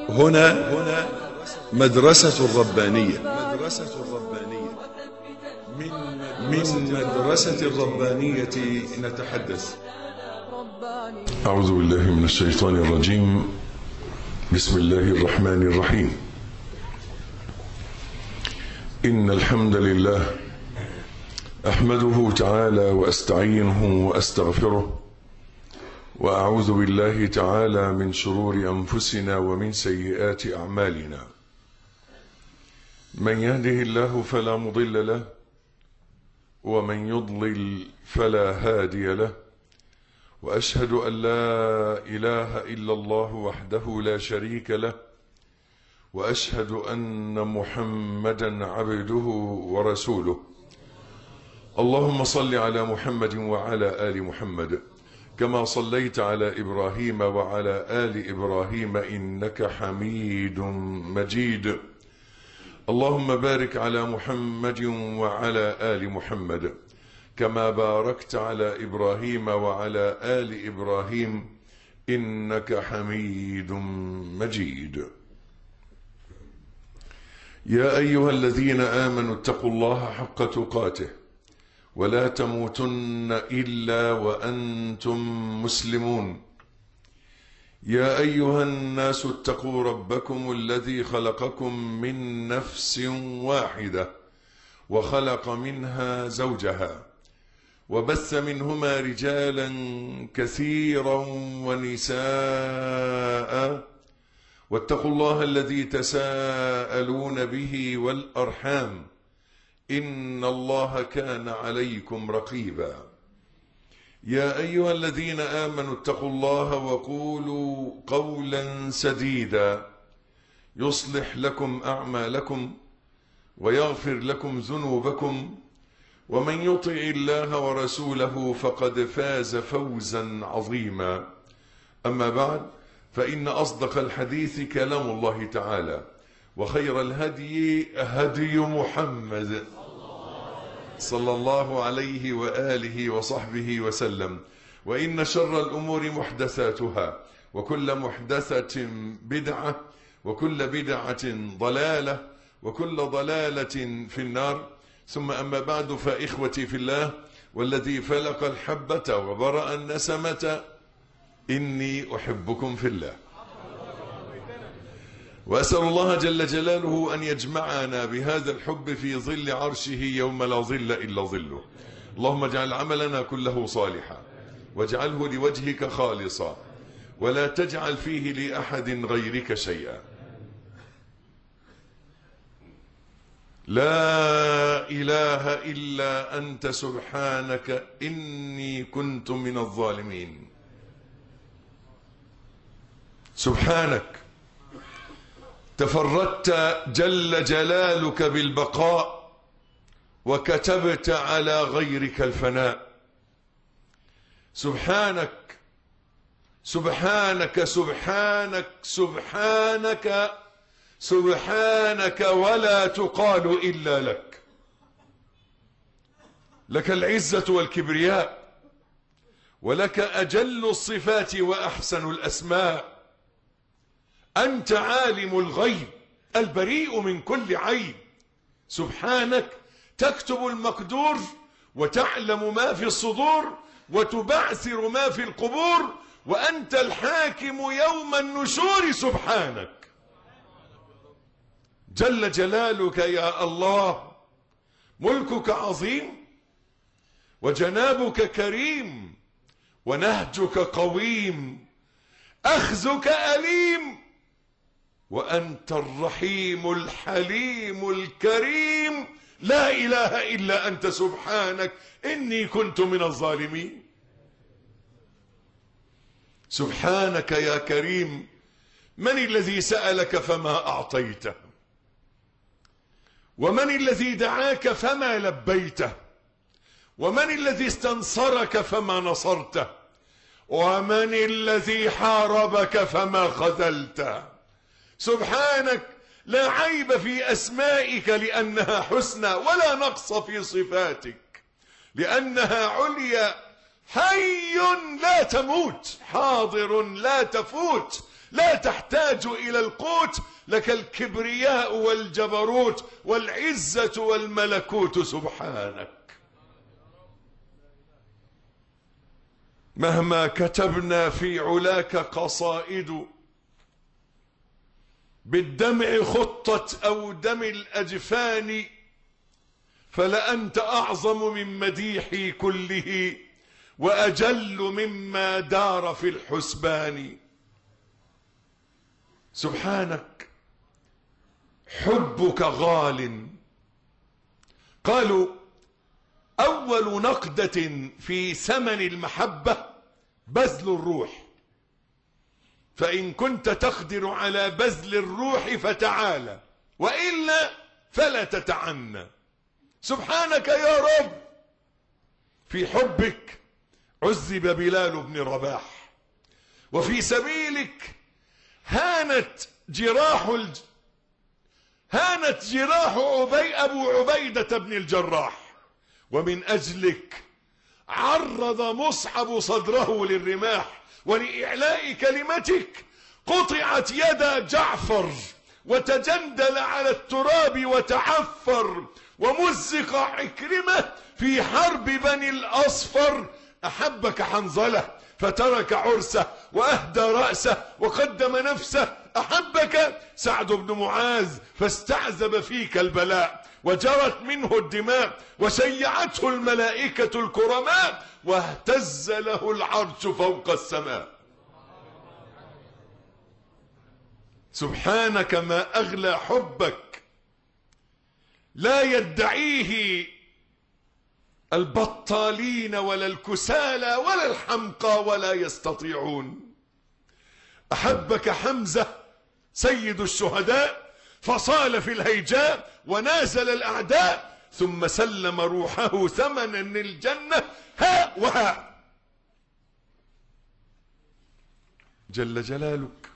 هنا هنا مدرسة الربانية مدرسة الربانية من من مدرسة الربانية نتحدث أعوذ بالله من الشيطان الرجيم بسم الله الرحمن الرحيم إن الحمد لله أحمده تعالى وأستعينه وأستغفره وأعوذ بالله تعالى من شرور أنفسنا ومن سيئات أعمالنا من يهده الله فلا مضل له ومن يضلل فلا هادي له واشهد ان لا اله الا الله وحده لا شريك له واشهد ان محمدا عبده ورسوله اللهم صل على محمد وعلى ال محمد كما صليت على ابراهيم وعلى ال ابراهيم انك حميد مجيد اللهم بارك على محمد وعلى ال محمد كما باركت على ابراهيم وعلى ال ابراهيم انك حميد مجيد يا ايها الذين امنوا اتقوا الله حق تقاته ولا تموتن الا وانتم مسلمون يا ايها الناس اتقوا ربكم الذي خلقكم من نفس واحده وخلق منها زوجها وبث منهما رجالا كثيرا ونساء واتقوا الله الذي تساءلون به والارحام ان الله كان عليكم رقيبا يا ايها الذين امنوا اتقوا الله وقولوا قولا سديدا يصلح لكم اعمالكم ويغفر لكم ذنوبكم ومن يطع الله ورسوله فقد فاز فوزا عظيما اما بعد فان اصدق الحديث كلام الله تعالى وخير الهدي هدي محمد صلى الله عليه واله وصحبه وسلم وان شر الامور محدثاتها وكل محدثه بدعه وكل بدعه ضلاله وكل ضلاله في النار ثم أما بعد فإخوتي في الله والذي فلق الحبة وبرأ النسمة إني أحبكم في الله وأسأل الله جل جلاله أن يجمعنا بهذا الحب في ظل عرشه يوم لا ظل إلا ظله اللهم اجعل عملنا كله صالحا واجعله لوجهك خالصا ولا تجعل فيه لأحد غيرك شيئا لا إله إلا أنت سبحانك إني كنت من الظالمين سبحانك تفردت جل جلالك بالبقاء وكتبت على غيرك الفناء سبحانك سبحانك سبحانك سبحانك سبحانك ولا تقال إلا لك لك العزة والكبرياء ولك أجل الصفات وأحسن الأسماء أنت عالم الغيب البريء من كل عيب سبحانك تكتب المقدور وتعلم ما في الصدور وتبعثر ما في القبور وأنت الحاكم يوم النشور سبحانك جل جلالك يا الله ملكك عظيم وجنابك كريم ونهجك قويم أخذك أليم وأنت الرحيم الحليم الكريم لا إله إلا أنت سبحانك إني كنت من الظالمين سبحانك يا كريم من الذي سألك فما أعطيته ومن الذي دعاك فما لبيته ومن الذي استنصرك فما نصرته ومن الذي حاربك فما خذلته سبحانك لا عيب في أسمائك لأنها حسنى ولا نقص في صفاتك لأنها عليا حي لا تموت حاضر لا تفوت لا تحتاج إلى القوت لك الكبرياء والجبروت والعزة والملكوت سبحانك مهما كتبنا في علاك قصائد بالدمع خطت أو دم الأجفان فلأنت أعظم من مديحي كله وأجل مما دار في الحسبان سبحانك حبك غال قالوا أول نقدة في ثمن المحبة بذل الروح فإن كنت تقدر على بذل الروح فتعالى وإلا فلا تتعنى سبحانك يا رب في حبك عذب بلال بن رباح وفي سبيلك هانت جراح الج... هانت جراح عبي أبو عبيدة بن الجراح ومن أجلك عرض مصعب صدره للرماح ولإعلاء كلمتك قطعت يد جعفر وتجندل على التراب وتعفر ومزق عكرمة في حرب بني الأصفر أحبك حنظلة فترك عرسه وأهدى رأسه وقدم نفسه أحبك سعد بن معاذ فاستعذب فيك البلاء وجرت منه الدماء وشيعته الملائكة الكرماء واهتز له العرش فوق السماء سبحانك ما أغلى حبك لا يدعيه البطالين ولا الكسالى ولا الحمقى ولا يستطيعون أحبك حمزة سيد الشهداء فصال في الهيجاء ونازل الأعداء ثم سلم روحه ثمنا للجنة ها وها جل جلالك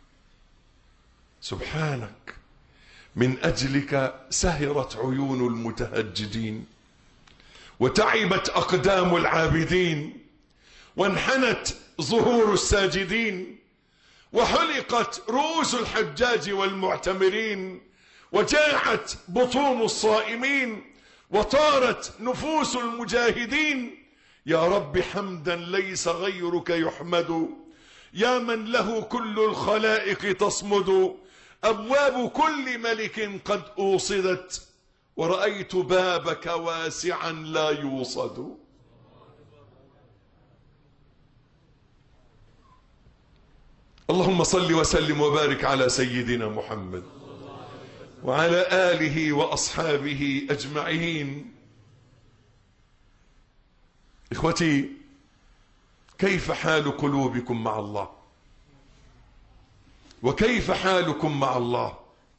سبحانك من أجلك سهرت عيون المتهجدين وتعبت أقدام العابدين وانحنت ظهور الساجدين وحلقت رؤوس الحجاج والمعتمرين وجاعت بطون الصائمين وطارت نفوس المجاهدين يا رب حمدا ليس غيرك يحمد يا من له كل الخلائق تصمد أبواب كل ملك قد أوصدت ورأيت بابك واسعا لا يوصد اللهم صل وسلم وبارك على سيدنا محمد وعلى آله وأصحابه أجمعين إخوتي كيف حال قلوبكم مع الله وكيف حالكم مع الله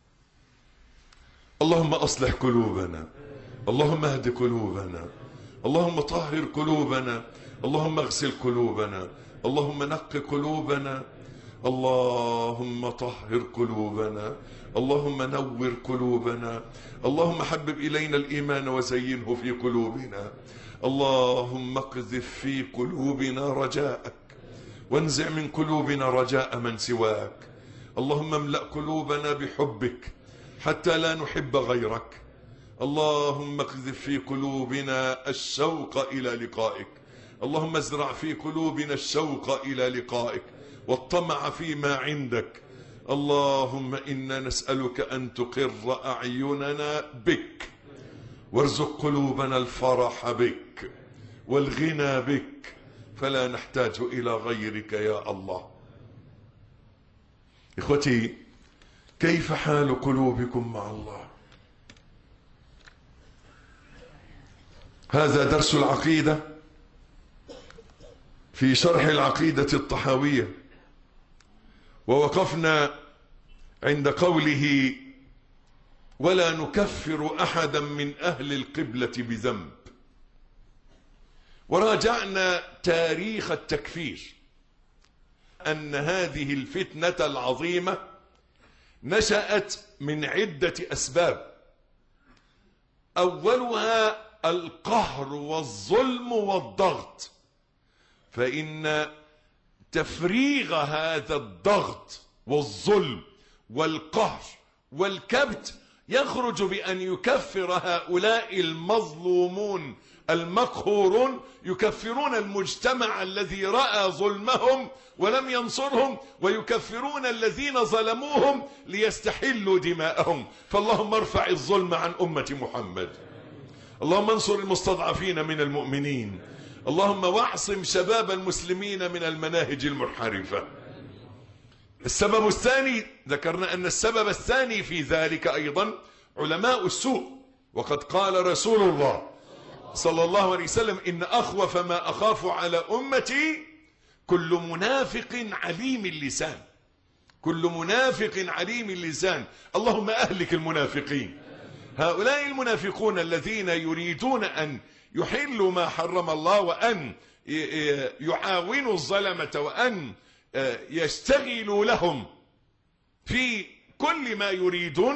اللهم أصلح قلوبنا اللهم اهد قلوبنا اللهم طهر قلوبنا اللهم اغسل قلوبنا اللهم نق قلوبنا اللهم طهر قلوبنا اللهم نور قلوبنا اللهم حبب إلينا الإيمان وزينه في قلوبنا اللهم اقذف في قلوبنا رجاءك وانزع من قلوبنا رجاء من سواك اللهم املأ قلوبنا بحبك حتى لا نحب غيرك اللهم اقذف في قلوبنا الشوق إلى لقائك اللهم ازرع في قلوبنا الشوق إلى لقائك والطمع فيما عندك اللهم إنا نسألك أن تقر أعيننا بك وارزق قلوبنا الفرح بك والغنى بك فلا نحتاج إلى غيرك يا الله إخوتي كيف حال قلوبكم مع الله هذا درس العقيدة في شرح العقيدة الطحاوية ووقفنا عند قوله ولا نكفر أحدا من أهل القبلة بذنب وراجعنا تاريخ التكفير أن هذه الفتنة العظيمة نشأت من عدة أسباب أولها القهر والظلم والضغط فإن تفريغ هذا الضغط والظلم والقهر والكبت يخرج بأن يكفر هؤلاء المظلومون المقهورون يكفرون المجتمع الذي رأى ظلمهم ولم ينصرهم ويكفرون الذين ظلموهم ليستحلوا دماءهم فاللهم ارفع الظلم عن أمة محمد اللهم انصر المستضعفين من المؤمنين اللهم واعصم شباب المسلمين من المناهج المنحرفة السبب الثاني ذكرنا أن السبب الثاني في ذلك أيضا علماء السوء وقد قال رسول الله صلى الله عليه وسلم إن أخوف ما أخاف على أمتي كل منافق عليم اللسان كل منافق عليم اللسان اللهم أهلك المنافقين هؤلاء المنافقون الذين يريدون أن يحلوا ما حرم الله وأن يعاونوا الظلمة وأن يشتغلوا لهم في كل ما يريدون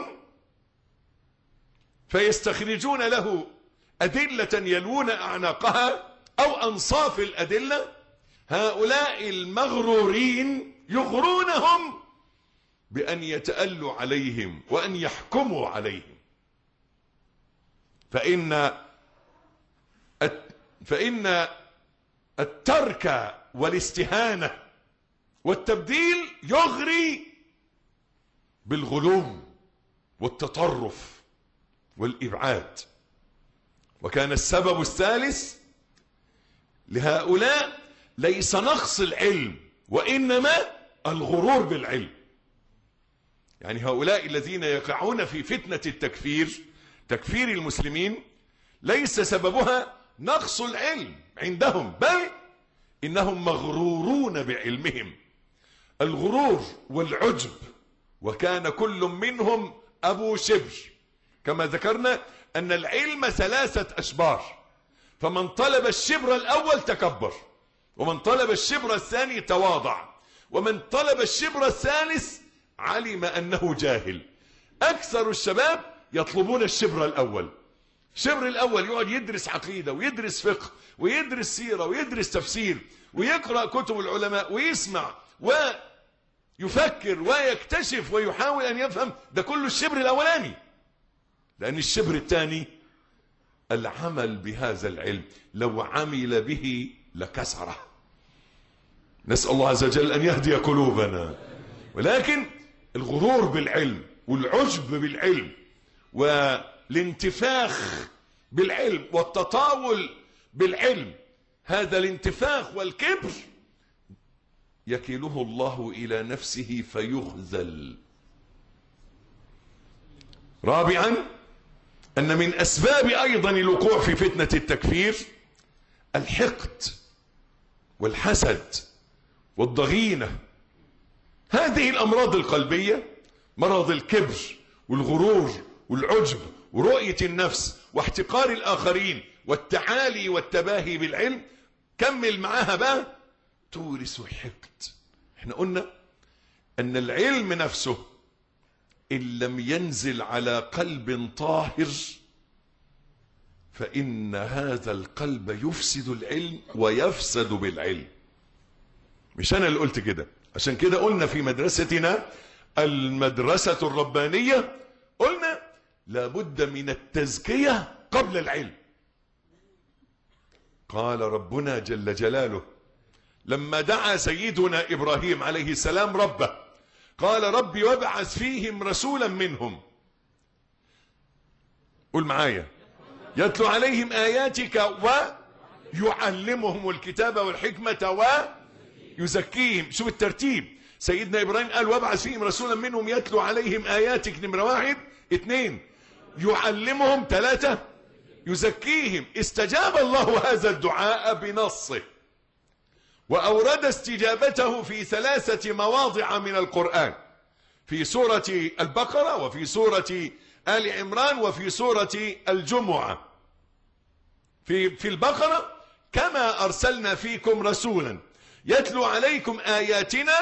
فيستخرجون له أدلة يلوون أعناقها أو أنصاف الأدلة هؤلاء المغرورين يغرونهم بأن يتألوا عليهم وأن يحكموا عليهم فإن فإن الترك والاستهانة والتبديل يغري بالغلو والتطرف والإبعاد وكان السبب الثالث لهؤلاء ليس نقص العلم وإنما الغرور بالعلم يعني هؤلاء الذين يقعون في فتنة التكفير تكفير المسلمين ليس سببها نقص العلم عندهم بل إنهم مغرورون بعلمهم الغرور والعجب وكان كل منهم أبو شبر كما ذكرنا أن العلم ثلاثة أشبار فمن طلب الشبر الأول تكبر ومن طلب الشبر الثاني تواضع ومن طلب الشبر الثالث علم أنه جاهل أكثر الشباب يطلبون الشبر الأول الشبر الأول يقعد يدرس عقيدة ويدرس فقه ويدرس سيرة ويدرس تفسير ويقرأ كتب العلماء ويسمع ويفكر ويكتشف ويحاول أن يفهم ده كله الشبر الأولاني لأن الشبر الثاني العمل بهذا العلم لو عمل به لكسره نسأل الله عز وجل أن يهدي قلوبنا ولكن الغرور بالعلم والعجب بالعلم والانتفاخ بالعلم والتطاول بالعلم هذا الانتفاخ والكبر يكله الله إلى نفسه فيخذل رابعا أن من أسباب أيضا الوقوع في فتنة التكفير الحقد والحسد والضغينة هذه الأمراض القلبية مرض الكبر والغرور والعجب ورؤية النفس واحتقار الآخرين والتعالي والتباهي بالعلم كمل معاها بقى تورث الحقد احنا قلنا أن العلم نفسه إن لم ينزل على قلب طاهر فإن هذا القلب يفسد العلم ويفسد بالعلم مش أنا اللي قلت كده عشان كده قلنا في مدرستنا المدرسة الربانية قلنا لابد من التزكية قبل العلم قال ربنا جل جلاله لما دعا سيدنا إبراهيم عليه السلام ربه قال ربي وابعث فيهم رسولا منهم قول معايا يتلو عليهم آياتك ويعلمهم الكتاب والحكمة ويزكيهم شوف الترتيب سيدنا إبراهيم قال وابعث فيهم رسولا منهم يتلو عليهم آياتك نمرة واحد اثنين يعلمهم ثلاثة يزكيهم استجاب الله هذا الدعاء بنصه وأورد استجابته في ثلاثة مواضع من القرآن في سورة البقرة وفي سورة آل عمران وفي سورة الجمعة في, في البقرة كما أرسلنا فيكم رسولا يتلو عليكم آياتنا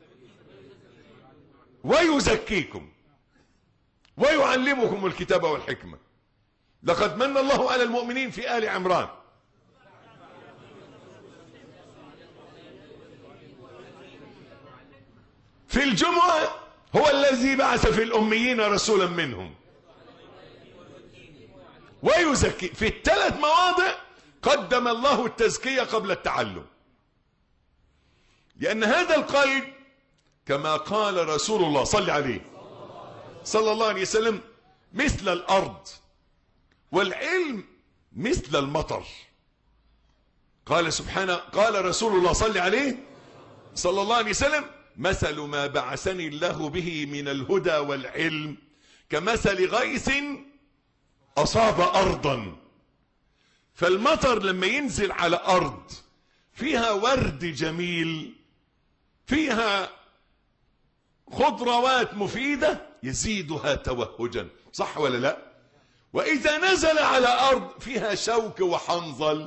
ويزكيكم ويعلمكم الكتاب والحكمة لقد من الله على المؤمنين في آل عمران في الجمعة هو الذي بعث في الأميين رسولا منهم ويزكي في الثلاث مواضع قدم الله التزكية قبل التعلم لأن هذا القلب كما قال رسول الله صلى عليه صلى الله عليه وسلم مثل الأرض والعلم مثل المطر قال سبحانه قال رسول الله صلى عليه صلى الله عليه وسلم مثل ما بعثني الله به من الهدى والعلم كمثل غيث أصاب أرضا فالمطر لما ينزل على أرض فيها ورد جميل فيها خضروات مفيدة يزيدها توهجا صح ولا لا وإذا نزل على أرض فيها شوك وحنظل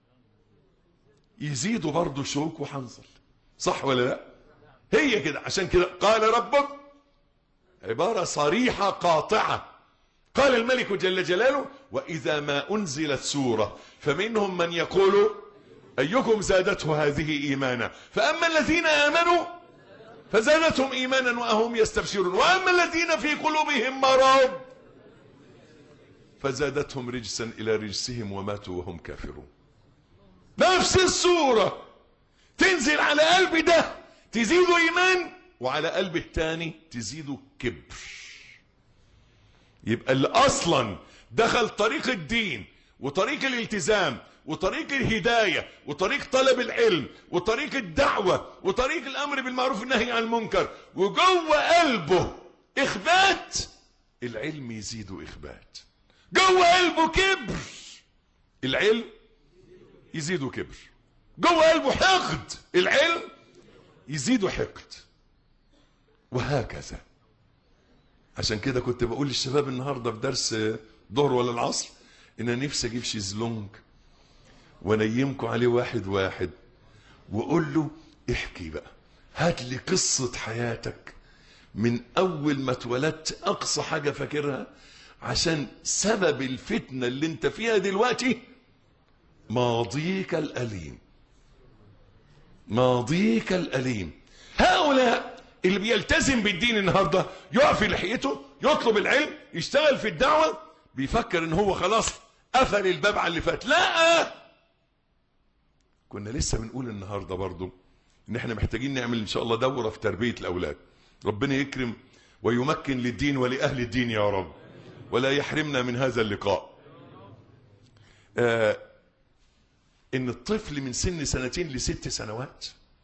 يزيد برضه شوك وحنظل صح ولا لا هي كده عشان كده قال ربك عبارة صريحة قاطعة قال الملك جل جلاله وإذا ما أنزلت سورة فمنهم من يقول أيكم زادته هذه إيمانا فأما الذين آمنوا فزادتهم إيمانا وهم يستبشرون وأما الذين في قلوبهم مرض فزادتهم رجسا إلى رجسهم وماتوا وهم كافرون نفس السورة تنزل على قلب ده تزيده إيمان وعلى قلب التاني تزيده كبر يبقى اللي أصلا دخل طريق الدين وطريق الالتزام وطريق الهداية وطريق طلب العلم وطريق الدعوة وطريق الأمر بالمعروف والنهي عن المنكر وجوه قلبه إخبات العلم يزيده إخبات جوه قلبه كبر العلم يزيده كبر جوه قلبه حقد العلم يزيده حقد وهكذا عشان كده كنت بقول للشباب النهارده في درس ظهر ولا العصر ان انا نفسي اجيب شيزلونج وانيمكم عليه واحد واحد واقول له احكي بقى هات لي قصه حياتك من اول ما اتولدت اقصى حاجه فاكرها عشان سبب الفتنه اللي انت فيها دلوقتي ماضيك الاليم ماضيك الاليم هؤلاء اللي بيلتزم بالدين النهارده يقف في لحيته يطلب العلم يشتغل في الدعوه بيفكر ان هو خلاص قفل الباب على اللي فات لا كنا لسه بنقول النهارده برضو ان احنا محتاجين نعمل ان شاء الله دوره في تربيه الاولاد ربنا يكرم ويمكن للدين ولاهل الدين يا رب ولا يحرمنا من هذا اللقاء آه ان الطفل من سن سنتين لست سنوات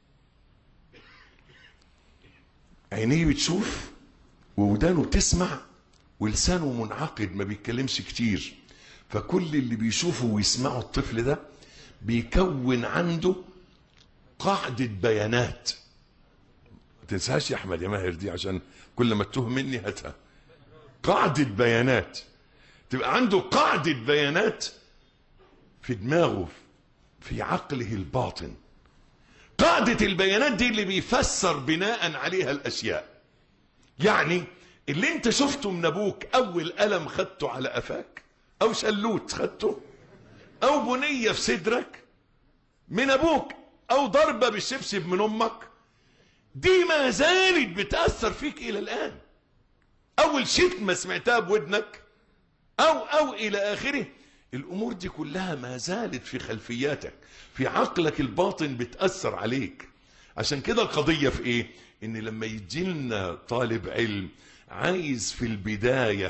عينيه بتشوف وودانه بتسمع ولسانه منعقد ما بيتكلمش كتير فكل اللي بيشوفه ويسمعه الطفل ده بيكون عنده قاعدة بيانات ما تنساش يا احمد يا ماهر دي عشان كل ما تتوه مني هاتها قاعدة بيانات تبقى عنده قاعدة بيانات في دماغه في عقله الباطن قاعدة البيانات دي اللي بيفسر بناء عليها الأشياء يعني اللي انت شفته من ابوك اول قلم خدته على قفاك او شلوت خدته او بنية في صدرك من ابوك او ضربة بالشبشب من امك دي ما زالت بتأثر فيك الى الان اول شتمة سمعتها بودنك او او الى اخره الامور دي كلها ما زالت في خلفياتك في عقلك الباطن بتأثر عليك عشان كده القضية في ايه ان لما يجي لنا طالب علم عايز في البداية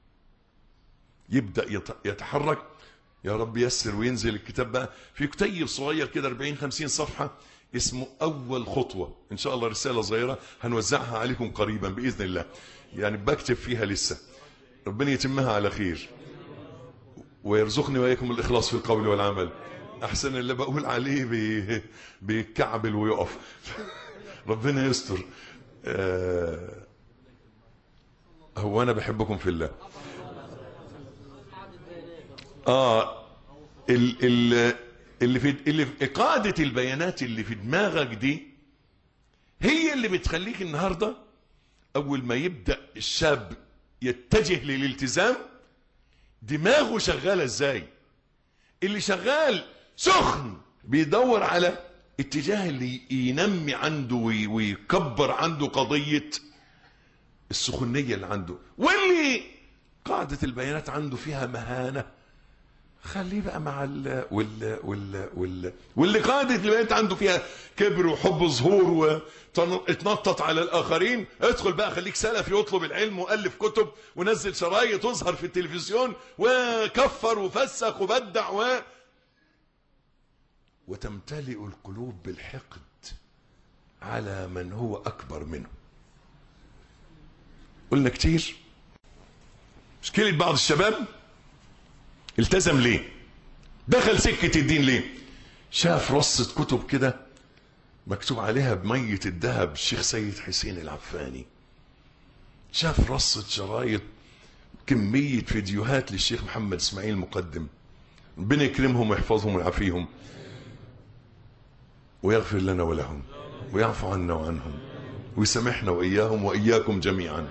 يبدأ يتحرك يا رب يسر وينزل الكتاب بقى في كتيب صغير كده 40 50 صفحة اسمه أول خطوة إن شاء الله رسالة صغيرة هنوزعها عليكم قريبا بإذن الله يعني بكتب فيها لسه ربنا يتمها على خير ويرزقني وإياكم الإخلاص في القول والعمل أحسن اللي بقول عليه بي بيكعبل ويقف ربنا يستر آه هو أنا بحبكم في الله آه ال ال اللي في اللي في قاعدة البيانات اللي في دماغك دي هي اللي بتخليك النهاردة أول ما يبدأ الشاب يتجه للالتزام دماغه شغالة ازاي اللي شغال سخن بيدور على اتجاه اللي ينمي عنده وي- ويكبر عنده قضية السخونية اللي عنده واللي قاعدة البيانات عنده فيها مهانة خليه بقى مع ال وال وال وال واللي قاعدة البيانات عنده فيها كبر وحب ظهور واتنطط على الآخرين ادخل بقى خليك سلفي واطلب العلم وألف كتب ونزل شرايط واظهر في التلفزيون وكفر وفسخ وبدع و وتمتلئ القلوب بالحقد على من هو أكبر منه قلنا كتير مشكلة بعض الشباب التزم ليه دخل سكة الدين ليه شاف رصة كتب كده مكتوب عليها بمية الذهب الشيخ سيد حسين العفاني شاف رصة شرايط كمية فيديوهات للشيخ محمد اسماعيل المقدم ربنا يكرمهم ويحفظهم ويعافيهم ويغفر لنا ولهم ويعفو عنا وعنهم ويسامحنا وإياهم وإياكم جميعا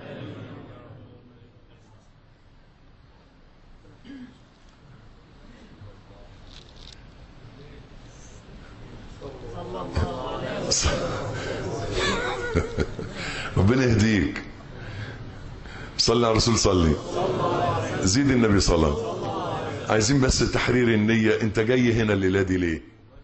ربنا يهديك صلي على الرسول صلي زيد النبي صلى عايزين بس تحرير النية انت جاي هنا الليلة دي ليه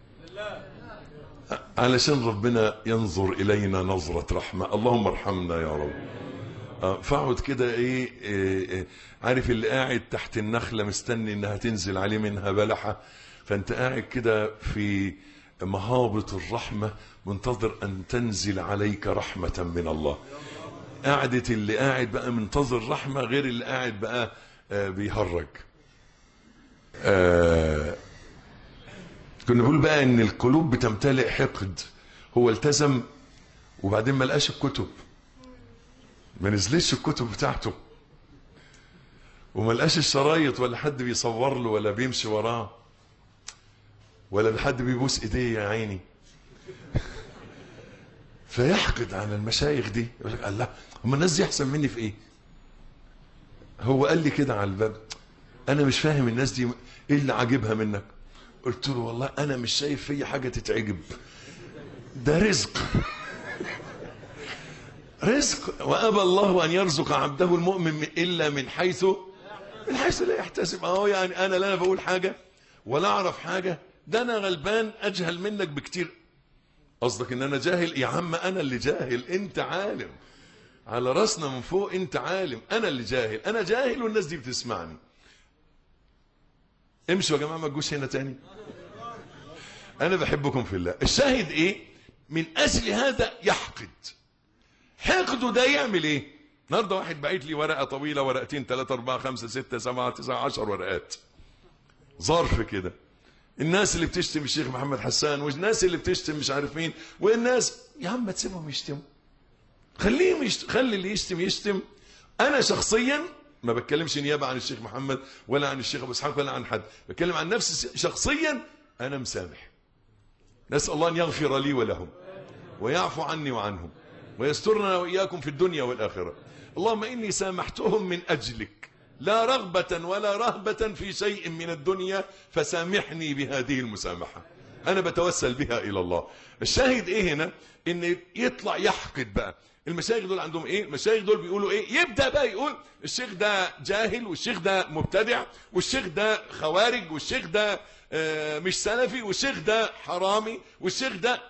علشان ربنا ينظر إلينا نظرة رحمة اللهم ارحمنا يا رب آه، فاقعد كده ايه, إيه, إيه عارف اللي قاعد تحت النخلة مستني انها تنزل عليه منها بلحة فانت قاعد كده في مهابط الرحمة منتظر ان تنزل عليك رحمة من الله قعدة اللي قاعد بقى منتظر رحمة غير اللي قاعد بقى آه بيهرج آه كنا بنقول بقى ان القلوب بتمتلئ حقد هو التزم وبعدين ما لقاش الكتب ما نزلتش الكتب بتاعته وما لقاش الشرايط ولا حد بيصور له ولا بيمشي وراه ولا حد بيبوس ايديه يا عيني فيحقد على المشايخ دي يقول لك الله هم الناس دي احسن مني في ايه هو قال لي كده على الباب انا مش فاهم الناس دي ايه اللي عاجبها منك قلت له والله انا مش شايف في حاجه تتعجب ده رزق رزق وابى الله ان يرزق عبده المؤمن من- الا من حيث من حيث لا يحتسب اهو يعني انا لا بقول حاجه ولا اعرف حاجه ده انا غلبان اجهل منك بكتير قصدك ان انا جاهل يا عم انا اللي جاهل انت عالم على راسنا من فوق انت عالم انا اللي جاهل انا جاهل والناس دي بتسمعني امشوا يا جماعه ما تجوش هنا تاني انا بحبكم في الله الشاهد ايه من اجل هذا يحقد حقده ده يعمل ايه النهارده واحد بعت لي ورقه طويله ورقتين ثلاثة أربعة خمسة ستة سبعة تسعة عشر ورقات ظرف كده الناس اللي بتشتم الشيخ محمد حسان والناس اللي بتشتم مش عارف مين والناس يا عم ما تسيبهم يشتموا خليهم يشت... خلي اللي يشتم يشتم انا شخصيا ما بتكلمش نيابه عن الشيخ محمد ولا عن الشيخ ابو اسحاق ولا عن حد بتكلم عن نفسي شخصيا انا مسامح نسال الله ان يغفر لي ولهم ويعفو عني وعنهم ويسترنا واياكم في الدنيا والاخره اللهم اني سامحتهم من اجلك لا رغبه ولا رهبه في شيء من الدنيا فسامحني بهذه المسامحه انا بتوسل بها الى الله الشاهد ايه هنا ان يطلع يحقد بقى المشايخ دول عندهم ايه المشايخ دول بيقولوا ايه يبدا بقى يقول الشيخ ده جاهل والشيخ ده مبتدع والشيخ ده خوارج والشيخ ده آه، مش سلفي والشيخ ده حرامي والشيخ ده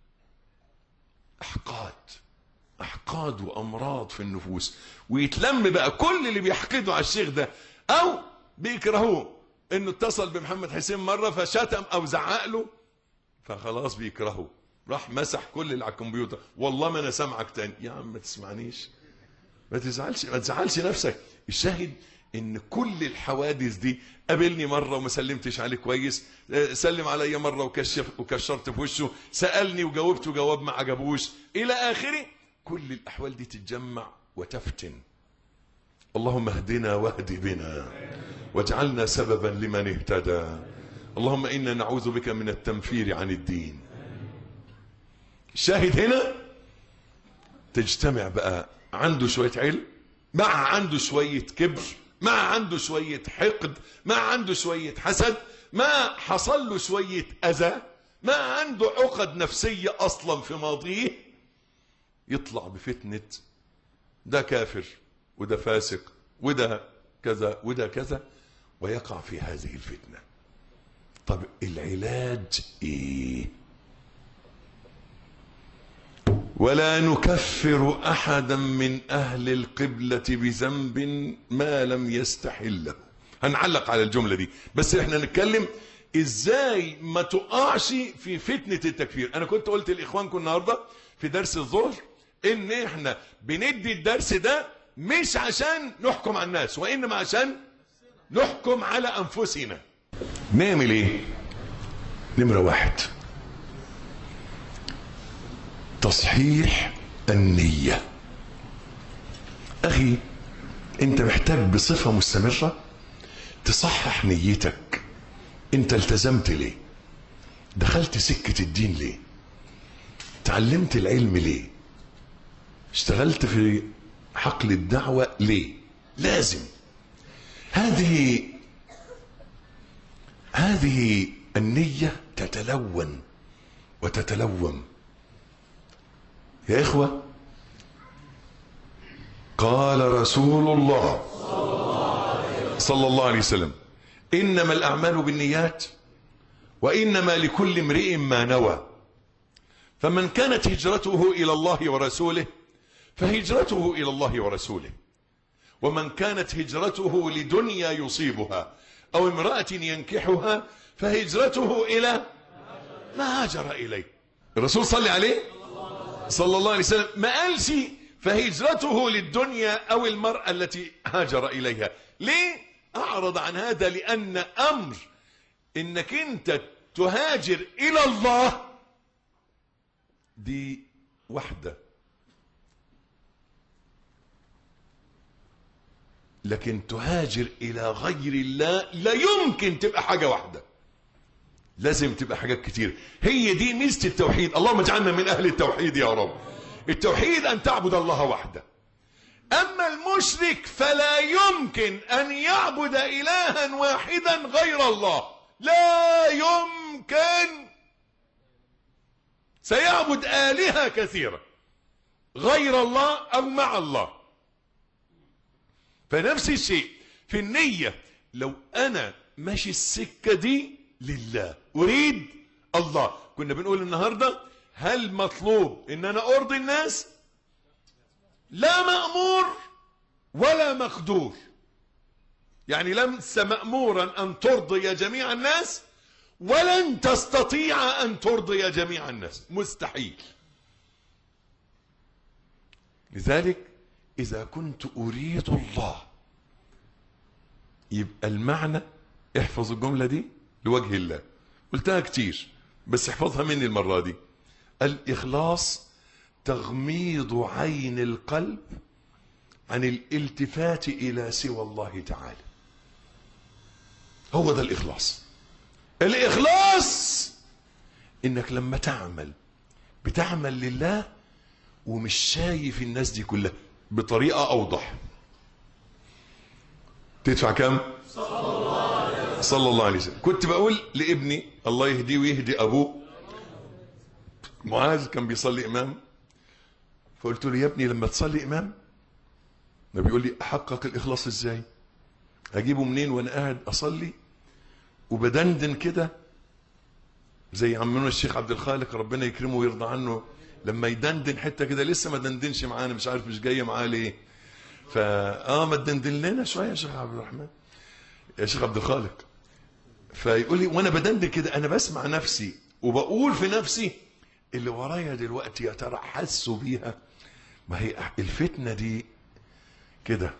احقاد احقاد وامراض في النفوس ويتلم بقى كل اللي بيحقدوا على الشيخ ده او بيكرهوه انه اتصل بمحمد حسين مره فشتم او زعق له فخلاص بيكرهه راح مسح كل اللي على الكمبيوتر والله ما انا سامعك تاني يا عم ما تسمعنيش ما تزعلش ما تزعلش نفسك الشاهد ان كل الحوادث دي قابلني مره وما سلمتش عليه كويس آه، سلم عليا مره وكشف وكشرت في وشه سالني وجاوبت وجواب ما عجبوش الى اخره كل الاحوال دي تتجمع وتفتن اللهم اهدنا واهد بنا واجعلنا سببا لمن اهتدى اللهم انا نعوذ بك من التنفير عن الدين الشاهد هنا تجتمع بقى عنده شوية علم مع عنده شوية كبر مع عنده شوية حقد مع عنده شوية حسد ما حصل له شوية أذى ما عنده عقد نفسية أصلا في ماضيه يطلع بفتنة ده كافر وده فاسق وده كذا وده كذا ويقع في هذه الفتنة طب العلاج ايه ولا نكفر احدا من اهل القبلة بذنب ما لم يستحله هنعلق على الجملة دي بس احنا نتكلم ازاي ما تقعش في فتنة التكفير انا كنت قلت لاخوانكم النهاردة في درس الظهر ان احنا بندي الدرس ده مش عشان نحكم على الناس وانما عشان نحكم على انفسنا نعمل ايه نمرة واحد تصحيح النية اخي انت محتاج بصفة مستمرة تصحح نيتك انت التزمت ليه دخلت سكة الدين ليه تعلمت العلم ليه اشتغلت في حقل الدعوة ليه لازم هذه هذه النية تتلون وتتلوم يا إخوة قال رسول الله صلى الله عليه وسلم إنما الأعمال بالنيات وإنما لكل امرئ ما نوى فمن كانت هجرته إلى الله ورسوله فهجرته إلى الله ورسوله ومن كانت هجرته لدنيا يصيبها أو امرأة ينكحها فهجرته إلى ما هاجر إليه الرسول صلى عليه صلى الله عليه وسلم ما قالش فهجرته للدنيا أو المرأة التي هاجر إليها ليه أعرض عن هذا لأن أمر إنك أنت تهاجر إلى الله دي وحده لكن تهاجر إلى غير الله لا يمكن تبقى حاجة واحدة لازم تبقى حاجات كتير هي دي ميزة التوحيد اللهم اجعلنا من أهل التوحيد يا رب التوحيد أن تعبد الله وحده أما المشرك فلا يمكن أن يعبد إلها واحدا غير الله لا يمكن سيعبد آلهة كثيرة غير الله أو مع الله فنفس الشيء في النية لو أنا ماشي السكة دي لله أريد الله كنا بنقول النهاردة هل مطلوب إن أنا أرضي الناس لا مأمور ولا مقدور يعني لمس مأمورا أن ترضي جميع الناس ولن تستطيع أن ترضي جميع الناس مستحيل لذلك إذا كنت أريد الله يبقى المعنى احفظ الجملة دي لوجه الله قلتها كتير بس احفظها مني المرة دي الإخلاص تغميض عين القلب عن الالتفات إلى سوى الله تعالى هو ده الإخلاص الإخلاص إنك لما تعمل بتعمل لله ومش شايف الناس دي كلها بطريقة أوضح تدفع كم صلى الله عليه وسلم كنت بقول لابني الله يهديه ويهدي أبوه معاذ كان بيصلي إمام فقلت له يا ابني لما تصلي إمام ما بيقول لي أحقق الإخلاص إزاي أجيبه منين وأنا قاعد أصلي وبدندن كده زي عمنا الشيخ عبد الخالق ربنا يكرمه ويرضى عنه لما يدندن حته كده لسه ما دندنش معانا مش عارف مش جايه معاه ليه فا اه ما تدندن لنا شويه يا شيخ عبد الرحمن يا شيخ عبد الخالق فيقول لي وانا بدندن كده انا بسمع نفسي وبقول في نفسي اللي ورايا دلوقتي يا ترى حسوا بيها ما هي الفتنه دي كده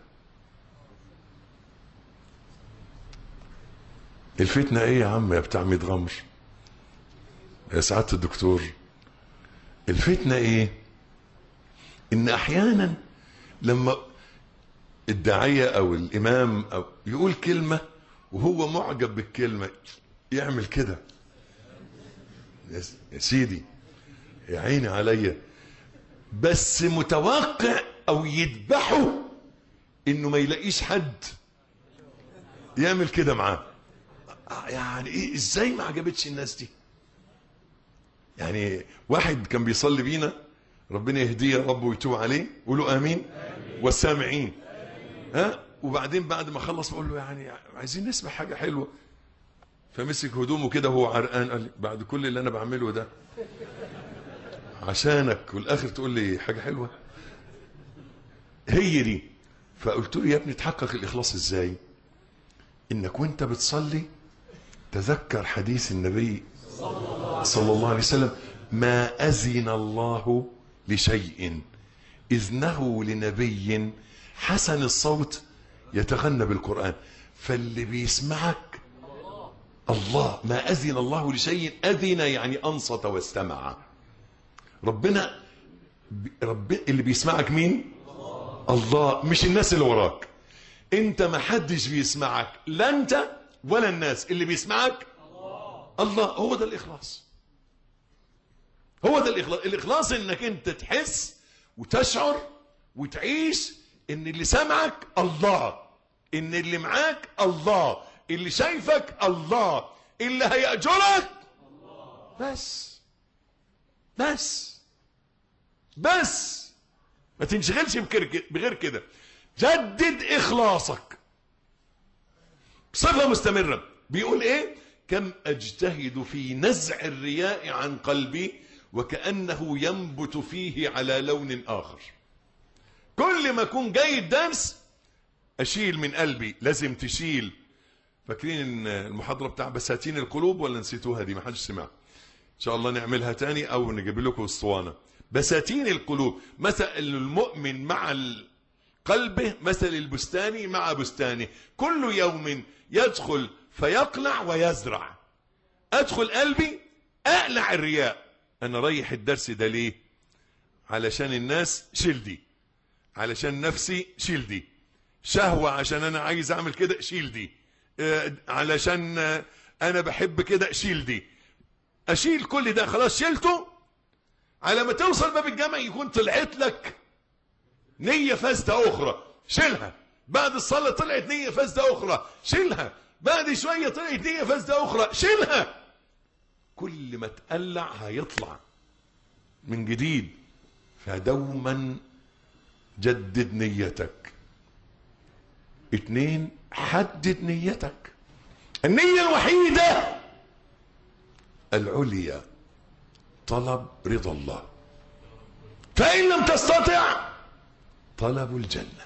الفتنه ايه يا عم يا بتاع ميت غمر يا سعاده الدكتور الفتنة ايه ان احيانا لما الداعية او الامام أو يقول كلمة وهو معجب بالكلمة يعمل كده يا سيدي يا عيني عليا بس متوقع او يذبحه انه ما يلاقيش حد يعمل كده معاه يعني ايه ازاي ما عجبتش الناس دي يعني واحد كان بيصلي بينا ربنا يهديه يا رب ويتوب عليه قولوا امين والسامعين ها وبعدين بعد ما خلص بقول له يعني عايزين نسمع حاجه حلوه فمسك هدومه كده وهو عرقان قال لي بعد كل اللي انا بعمله ده عشانك والاخر تقول لي حاجه حلوه هي دي فقلت له يا ابني تحقق الاخلاص ازاي انك وانت بتصلي تذكر حديث النبي صلى الله عليه وسلم ما اذن الله لشيء اذنه لنبي حسن الصوت يتغنى بالقران فاللي بيسمعك الله ما اذن الله لشيء اذن يعني انصت واستمع ربنا رب اللي بيسمعك مين الله مش الناس اللي وراك انت ما حدش بيسمعك لا انت ولا الناس اللي بيسمعك الله هو ده الاخلاص هو ده الاخلاص الاخلاص انك انت تحس وتشعر وتعيش ان اللي سامعك الله ان اللي معاك الله اللي شايفك الله اللي هيأجرك بس بس بس ما تنشغلش بكر- بغير كده جدد اخلاصك بصفه مستمره بيقول ايه كم اجتهد في نزع الرياء عن قلبي وكانه ينبت فيه على لون اخر كل ما اكون جاي الدرس اشيل من قلبي لازم تشيل فاكرين المحاضره بتاع بساتين القلوب ولا نسيتوها دي ما حدش سمع ان شاء الله نعملها تاني او نجيب لكم اسطوانه بساتين القلوب مثل المؤمن مع قلبه مثل البستان مع بستانه كل يوم يدخل فيقلع ويزرع ادخل قلبي اقلع الرياء انا رايح الدرس ده ليه علشان الناس شيل دي علشان نفسي شيل دي شهوة عشان انا عايز اعمل كده شيل دي آه، علشان آه، انا بحب كده شيل دي اشيل كل ده خلاص شيلته على ما توصل باب الجامع يكون طلعت لك نية فاسدة أخرى شيلها بعد الصلاة طلعت نية فاسدة أخرى شيلها بعد شوية طلعت نية فاسدة أخرى شيلها كل ما تقلع هيطلع من جديد فدوما جدد نيتك اتنين حدد نيتك النية الوحيدة العليا طلب رضا الله فإن لم تستطع طلب الجنة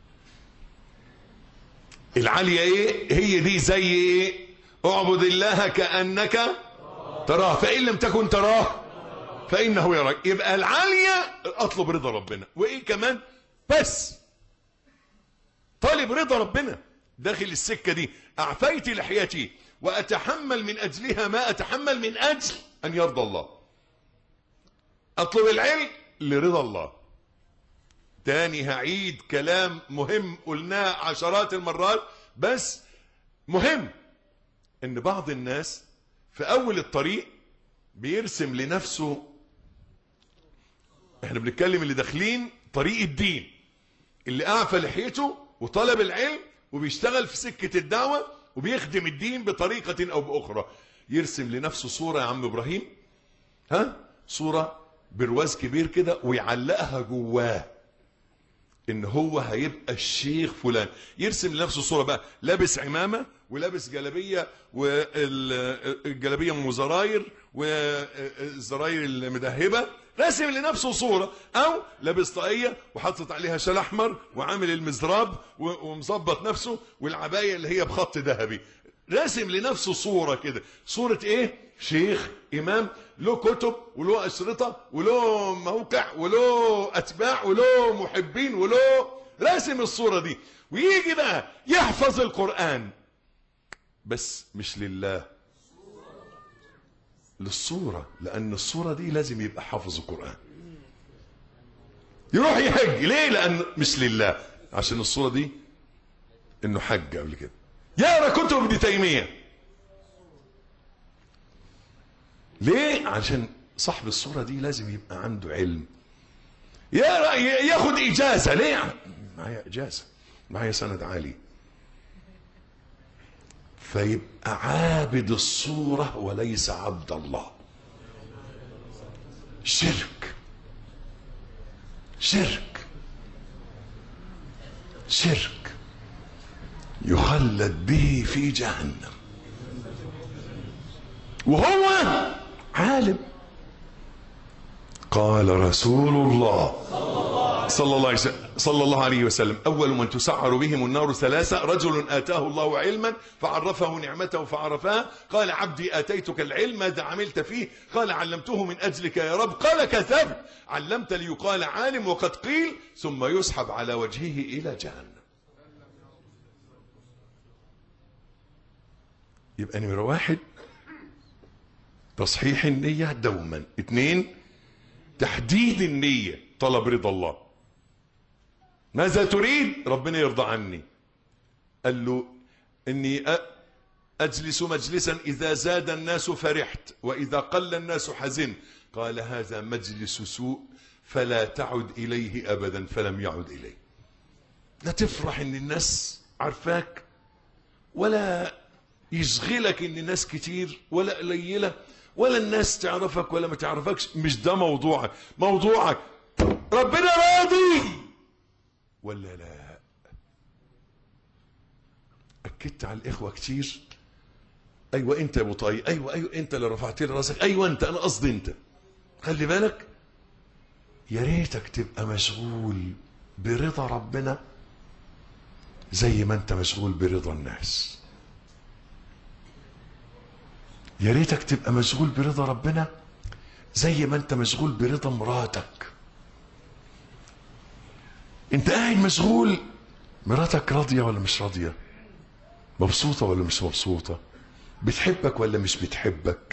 العالية ايه هي دي زي ايه اعبد الله كأنك تراه فإن لم تكن تراه فإنه يراك يبقى العالية اطلب رضا ربنا وايه كمان بس طالب رضا ربنا داخل السكة دي أعفيت لحيتي وأتحمل من أجلها ما أتحمل من أجل أن يرضى الله أطلب العلم لرضا الله تاني هعيد كلام مهم قلناه عشرات المرات بس مهم ان بعض الناس في اول الطريق بيرسم لنفسه احنا بنتكلم اللي داخلين طريق الدين اللي اعفى لحيته وطلب العلم وبيشتغل في سكة الدعوة وبيخدم الدين بطريقة او باخرى يرسم لنفسه صورة يا عم ابراهيم ها صورة برواز كبير كده ويعلقها جواه ان هو هيبقى الشيخ فلان يرسم لنفسه صوره بقى لابس عمامه ولابس جلابيه والجلابيه ام زراير والزراير المدهبه راسم لنفسه صوره او لابس طاقيه وحاطط عليها شال احمر وعامل المزراب و- ومظبط نفسه والعبايه اللي هي بخط ذهبي راسم لنفسه صوره كده صوره ايه شيخ امام له كتب وله اشرطه وله موقع وله اتباع وله محبين وله راسم الصوره دي ويجي بقى يحفظ القران بس مش لله للصوره لان الصوره دي لازم يبقى حافظ القران يروح يحج ليه لان مش لله عشان الصوره دي انه حج قبل كده يقرا كتب ابن تيميه ليه عشان صاحب الصوره دي لازم يبقى عنده علم يقرا ي- ياخد اجازه ليه معايا اجازه معايا سند عالي فيبقى عابد الصوره وليس عبد الله شرك شرك شرك يخلد به في جهنم وهو عالم قال رسول الله صلى الله عليه وسلم صلى الله عليه وسلم أول من تسعر بهم النار ثلاثة رجل آتاه الله علما فعرفه نعمته فعرفها قال عبدي آتيتك العلم ماذا عملت فيه قال علمته من أجلك يا رب قال كذبت علمت ليقال عالم وقد قيل ثم يسحب على وجهه إلى جهنم يبقى نمرة واحد تصحيح النية دوما اثنين تحديد النية طلب رضا الله ماذا تريد ربنا يرضى عني قال له اني اجلس مجلسا اذا زاد الناس فرحت واذا قل الناس حزنت قال هذا مجلس سوء فلا تعد اليه ابدا فلم يعد اليه لا تفرح ان الناس عارفاك ولا يشغلك ان الناس كتير ولا قليله ولا الناس تعرفك ولا ما تعرفكش مش ده موضوعك موضوعك ربنا راضي ولا لا اكدت على الاخوه كتير ايوه انت يا ابو طاي ايوه ايوه انت اللي رفعت لي راسك ايوه انت انا قصدي انت خلي بالك يا ريتك تبقى مشغول برضا ربنا زي ما انت مشغول برضا الناس يا ريتك تبقى مشغول برضا ربنا زي ما انت مشغول برضا مراتك انت قاعد مشغول مراتك راضية ولا مش راضية مبسوطة ولا مش مبسوطة بتحبك ولا مش بتحبك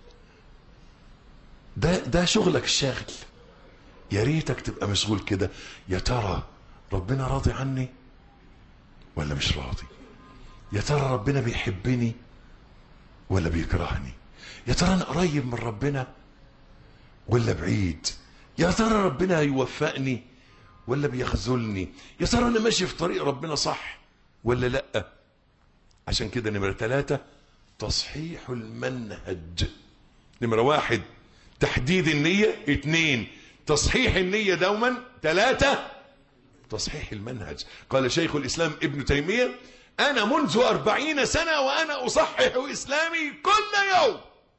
ده ده شغلك الشاغل يا ريتك تبقى مشغول كده يا ترى ربنا راضي عني ولا مش راضي يا ترى ربنا بيحبني ولا بيكرهني يا ترى انا قريب من ربنا ولا بعيد يا ترى ربنا هيوفقني ولا بيخذلني يا ترى انا ماشي في طريق ربنا صح ولا لا عشان كده نمرة ثلاثة تصحيح المنهج نمرة واحد تحديد النية اثنين تصحيح النية دوما ثلاثة تصحيح المنهج قال شيخ الإسلام ابن تيمية أنا منذ أربعين سنة وأنا أصحح إسلامي كل يوم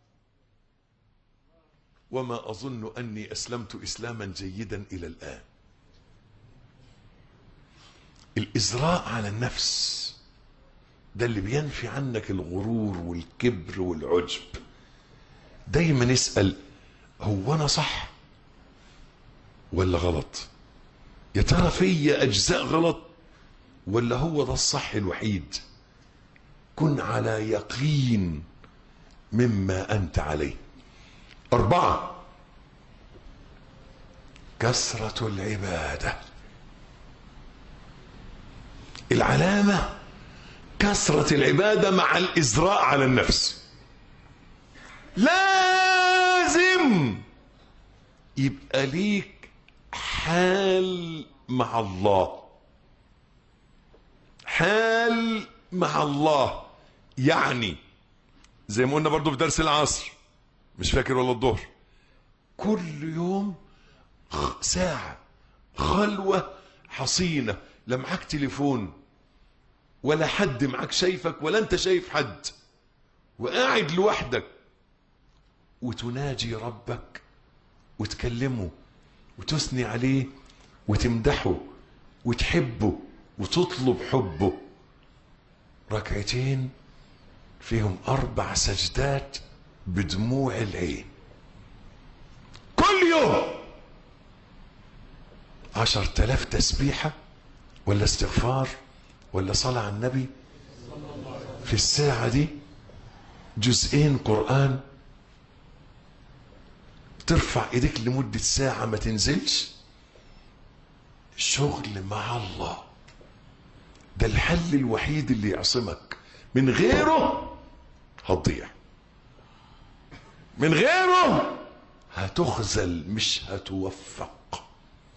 وما أظن أني أسلمت إسلاما جيدا إلى الآن الإزراء على النفس ده اللي بينفي عنك الغرور والكبر والعجب دايما اسأل هو أنا صح ولا غلط يا ترى فيا أجزاء غلط ولا هو ده الصح الوحيد كن على يقين مما أنت عليه أربعة كثرة العبادة العلامة كثرة العبادة مع الإزراء على النفس لازم يبقى ليك حال مع الله حال مع الله يعني زي ما قلنا برضو في درس العصر مش فاكر ولا الظهر كل يوم ساعة خلوة حصينة لا معاك تليفون ولا حد معاك شايفك ولا انت شايف حد وقاعد لوحدك وتناجي ربك وتكلمه وتثني عليه وتمدحه وتحبه وتطلب حبه ركعتين فيهم أربع سجدات بدموع العين كل يوم عشر تلاف تسبيحة ولا استغفار ولا صلاة على النبي في الساعة دي جزئين قرآن ترفع ايديك لمدة ساعة ما تنزلش شغل مع الله ده الحل الوحيد اللي يعصمك من غيره هتضيع من غيره هتخزل مش هتوفق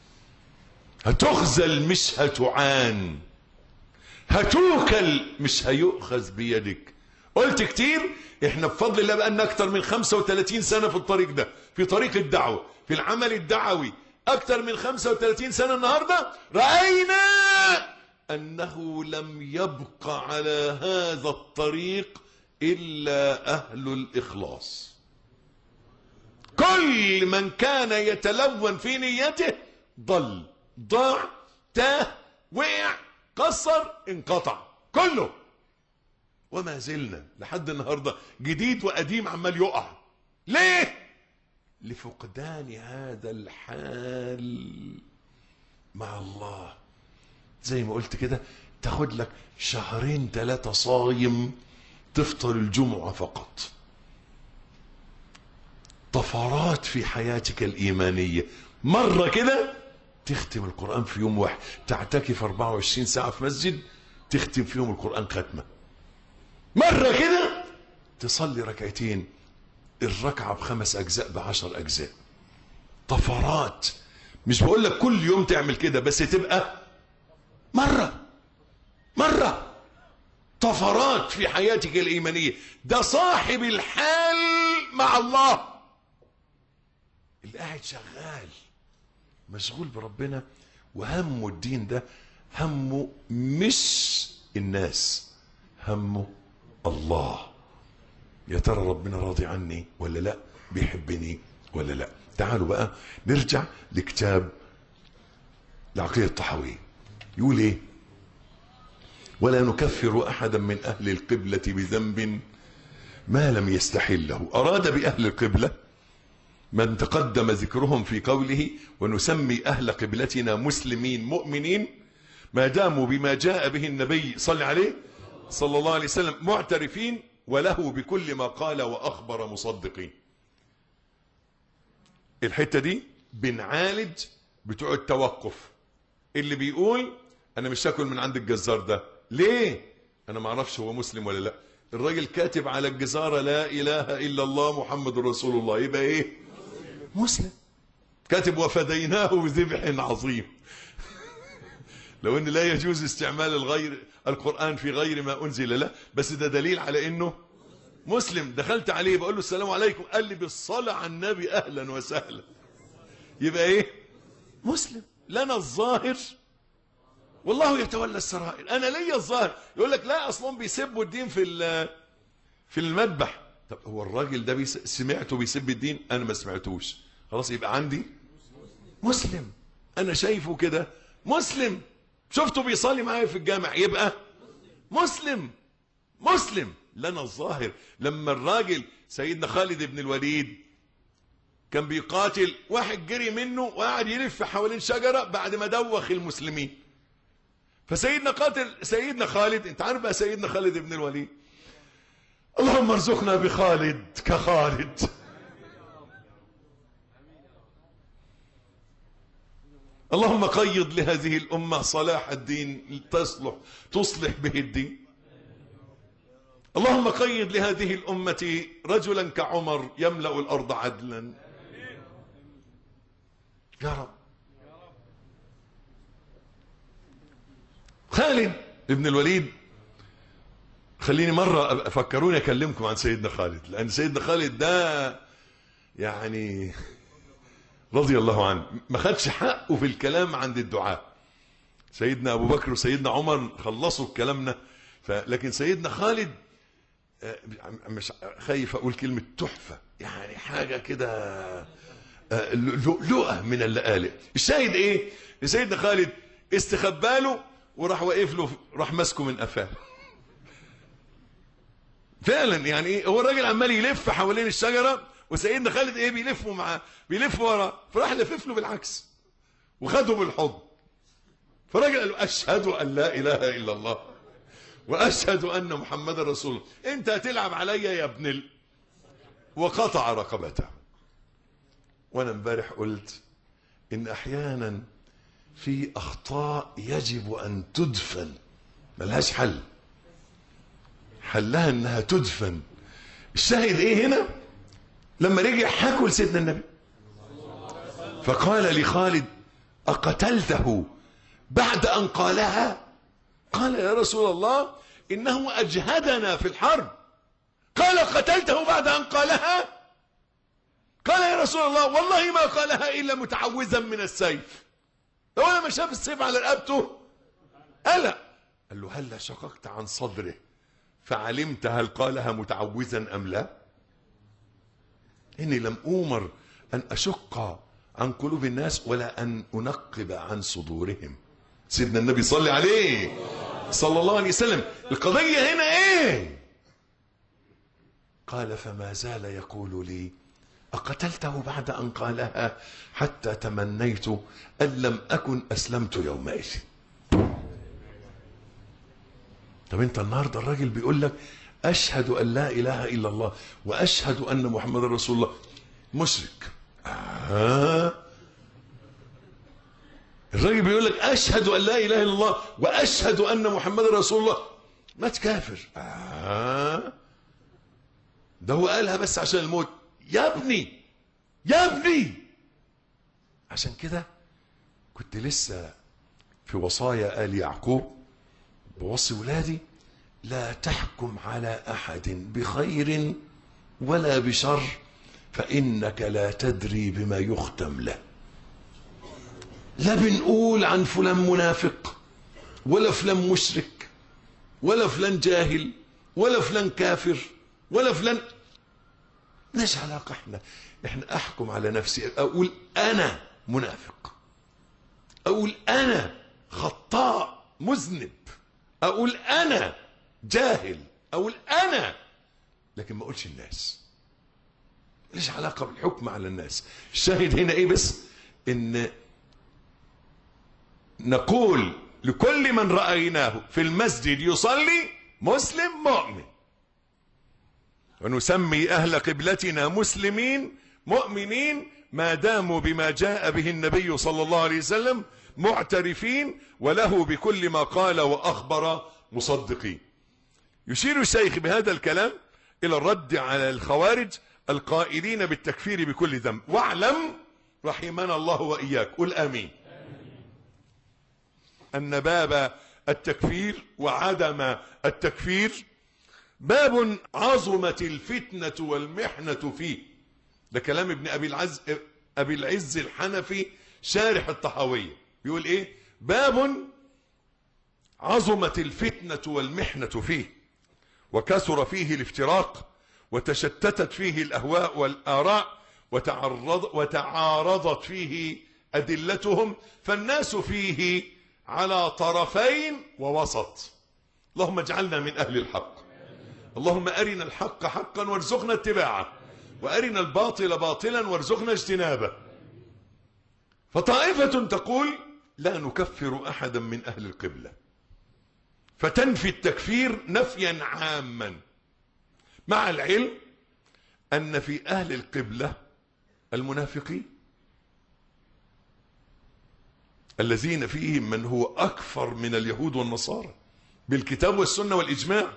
هتخزل مش هتعان هتوكل مش هيؤخذ بيدك قلت كتير احنا بفضل الله بقى اكتر من 35 سنة في الطريق ده في طريق الدعوة في العمل الدعوي اكتر من 35 سنة النهاردة رأينا انه لم يبق على هذا الطريق الا اهل الاخلاص كل من كان يتلون في نيته ضل ضاع تاه وقع قصر انقطع كله وما زلنا لحد النهارده جديد وقديم عمال يقع ليه لفقدان هذا الحال مع الله زي ما قلت كده تاخد لك شهرين ثلاثة صايم تفطر الجمعة فقط طفرات في حياتك الإيمانية مرة كده تختم القرآن في يوم واحد تعتكف 24 ساعة في مسجد تختم فيهم القرآن ختمة مرة كده تصلي ركعتين الركعة بخمس أجزاء بعشر أجزاء طفرات مش بقول لك كل يوم تعمل كده بس تبقى مرة مرة طفرات في حياتك الإيمانية ده صاحب الحال مع الله اللي قاعد شغال مشغول بربنا وهمه الدين ده همه مش الناس همه الله يا ترى ربنا راضي عني ولا لا بيحبني ولا لا تعالوا بقى نرجع لكتاب العقيدة الطحاوية يقول ايه ولا نكفر احدا من اهل القبلة بذنب ما لم يستحله اراد باهل القبلة من تقدم ذكرهم في قوله ونسمي اهل قبلتنا مسلمين مؤمنين ما داموا بما جاء به النبي صلى عليه صلى الله عليه وسلم معترفين وله بكل ما قال واخبر مصدقين الحتة دي بنعالج بتوع التوقف اللي بيقول انا مش هاكل من عند الجزار ده ليه انا ما اعرفش هو مسلم ولا لا الراجل كاتب على الجزارة لا اله الا الله محمد رسول الله يبقى ايه مسلم كاتب وفديناه بذبح عظيم لو ان لا يجوز استعمال الغير القرآن في غير ما انزل له بس ده دليل على انه مسلم دخلت عليه بقول له السلام عليكم قال لي بالصلاة على النبي اهلا وسهلا يبقى ايه مسلم لنا الظاهر والله يتولى السرائر انا ليا الظاهر يقول لك لا اصلا بيسبوا الدين في في المذبح طب هو الراجل ده بيس... سمعته بيسب الدين انا ما سمعتوش خلاص يبقى عندي مسلم انا شايفه كده مسلم شفته بيصلي معايا في الجامع يبقى مسلم مسلم لنا الظاهر لما الراجل سيدنا خالد بن الوليد كان بيقاتل واحد جري منه وقعد يلف حوالين شجرة بعد ما دوخ المسلمين فسيدنا قاتل سيدنا خالد انت عارف بقى سيدنا خالد بن الوليد اللهم ارزقنا بخالد كخالد اللهم قيض لهذه الأمة صلاح الدين تصلح تصلح به الدين اللهم قيض لهذه الأمة رجلا كعمر يملأ الأرض عدلا يا رب خالد ابن الوليد خليني مرة فكروني أكلمكم عن سيدنا خالد لأن سيدنا خالد ده يعني رضي الله عنه ما خدش حقه في الكلام عند الدعاء سيدنا أبو بكر وسيدنا عمر خلصوا كلامنا لكن سيدنا خالد مش خايف أقول كلمة تحفة يعني حاجة كده لؤلؤة من اللآلئ الشاهد إيه سيدنا خالد استخباله وراح واقف له راح ماسكه من قفاه فعلا يعني ايه هو الراجل عمال يلف حوالين الشجره وسيدنا خالد ايه بيلفوا معاه بيلف وراه فراح لفف له بالعكس وخده بالحضن فالراجل قال له اشهد ان لا اله الا الله واشهد ان محمد رسول الله انت هتلعب عليا يا ابن ال... وقطع رقبته وانا امبارح قلت ان احيانا في اخطاء يجب ان تدفن ملهاش حل حلها انها تدفن الشاهد ايه هنا لما رجع حكوا لسيدنا النبي فقال لخالد اقتلته بعد ان قالها قال يا رسول الله انه اجهدنا في الحرب قال قتلته بعد أن قالها قال يا رسول الله والله ما قالها إلا متعوذا من السيف هو لما شاف السيف على رقبته قلق قال له هلا شققت عن صدره فعلمت هل قالها متعوذا أم لا إني لم أؤمر أن أشق عن قلوب الناس ولا أن أنقب عن صدورهم سيدنا النبي صلى عليه صلى الله عليه وسلم القضية هنا إيه قال فما زال يقول لي أقتلته بعد أن قالها حتى تمنيت أن لم أكن أسلمت يومئذ طب أنت النهاردة الراجل بيقول لك أشهد أن لا إله إلا الله وأشهد أن محمد رسول الله مشرك آه. الراجل بيقول لك أشهد أن لا إله إلا الله وأشهد أن محمد رسول الله ما تكافر آه. ده هو قالها بس عشان الموت يا ابني يا ابني عشان كده كنت لسه في وصايا آل يعقوب بوصي ولادي لا تحكم على أحد بخير ولا بشر فإنك لا تدري بما يختم له لا بنقول عن فلان منافق ولا فلان مشرك ولا فلان جاهل ولا فلان كافر ولا فلان ليش علاقة احنا احنا احكم على نفسي اقول انا منافق اقول انا خطاء مذنب اقول انا جاهل اقول انا لكن ما اقولش الناس ليش علاقة بالحكم على الناس الشاهد هنا ايه بس ان نقول لكل من رأيناه في المسجد يصلي مسلم مؤمن ونسمي أهل قبلتنا مسلمين مؤمنين ما داموا بما جاء به النبي صلى الله عليه وسلم معترفين وله بكل ما قال وأخبر مصدقين يشير الشيخ بهذا الكلام إلى الرد على الخوارج القائلين بالتكفير بكل ذنب واعلم رحمنا الله وإياك قل آمين أن باب التكفير وعدم التكفير باب عظمت الفتنة والمحنة فيه ده كلام ابن أبي العز أبي العز الحنفي شارح الطحاوية بيقول إيه باب عظمت الفتنة والمحنة فيه وكثر فيه الافتراق وتشتتت فيه الأهواء والآراء وتعرض وتعارضت فيه أدلتهم فالناس فيه على طرفين ووسط اللهم اجعلنا من أهل الحق اللهم أرنا الحق حقا وارزقنا اتباعه وأرنا الباطل باطلا وارزقنا اجتنابه فطائفة تقول لا نكفر أحدا من أهل القبلة فتنفي التكفير نفيا عاما مع العلم أن في أهل القبلة المنافقين الذين فيهم من هو أكثر من اليهود والنصارى بالكتاب والسنة والإجماع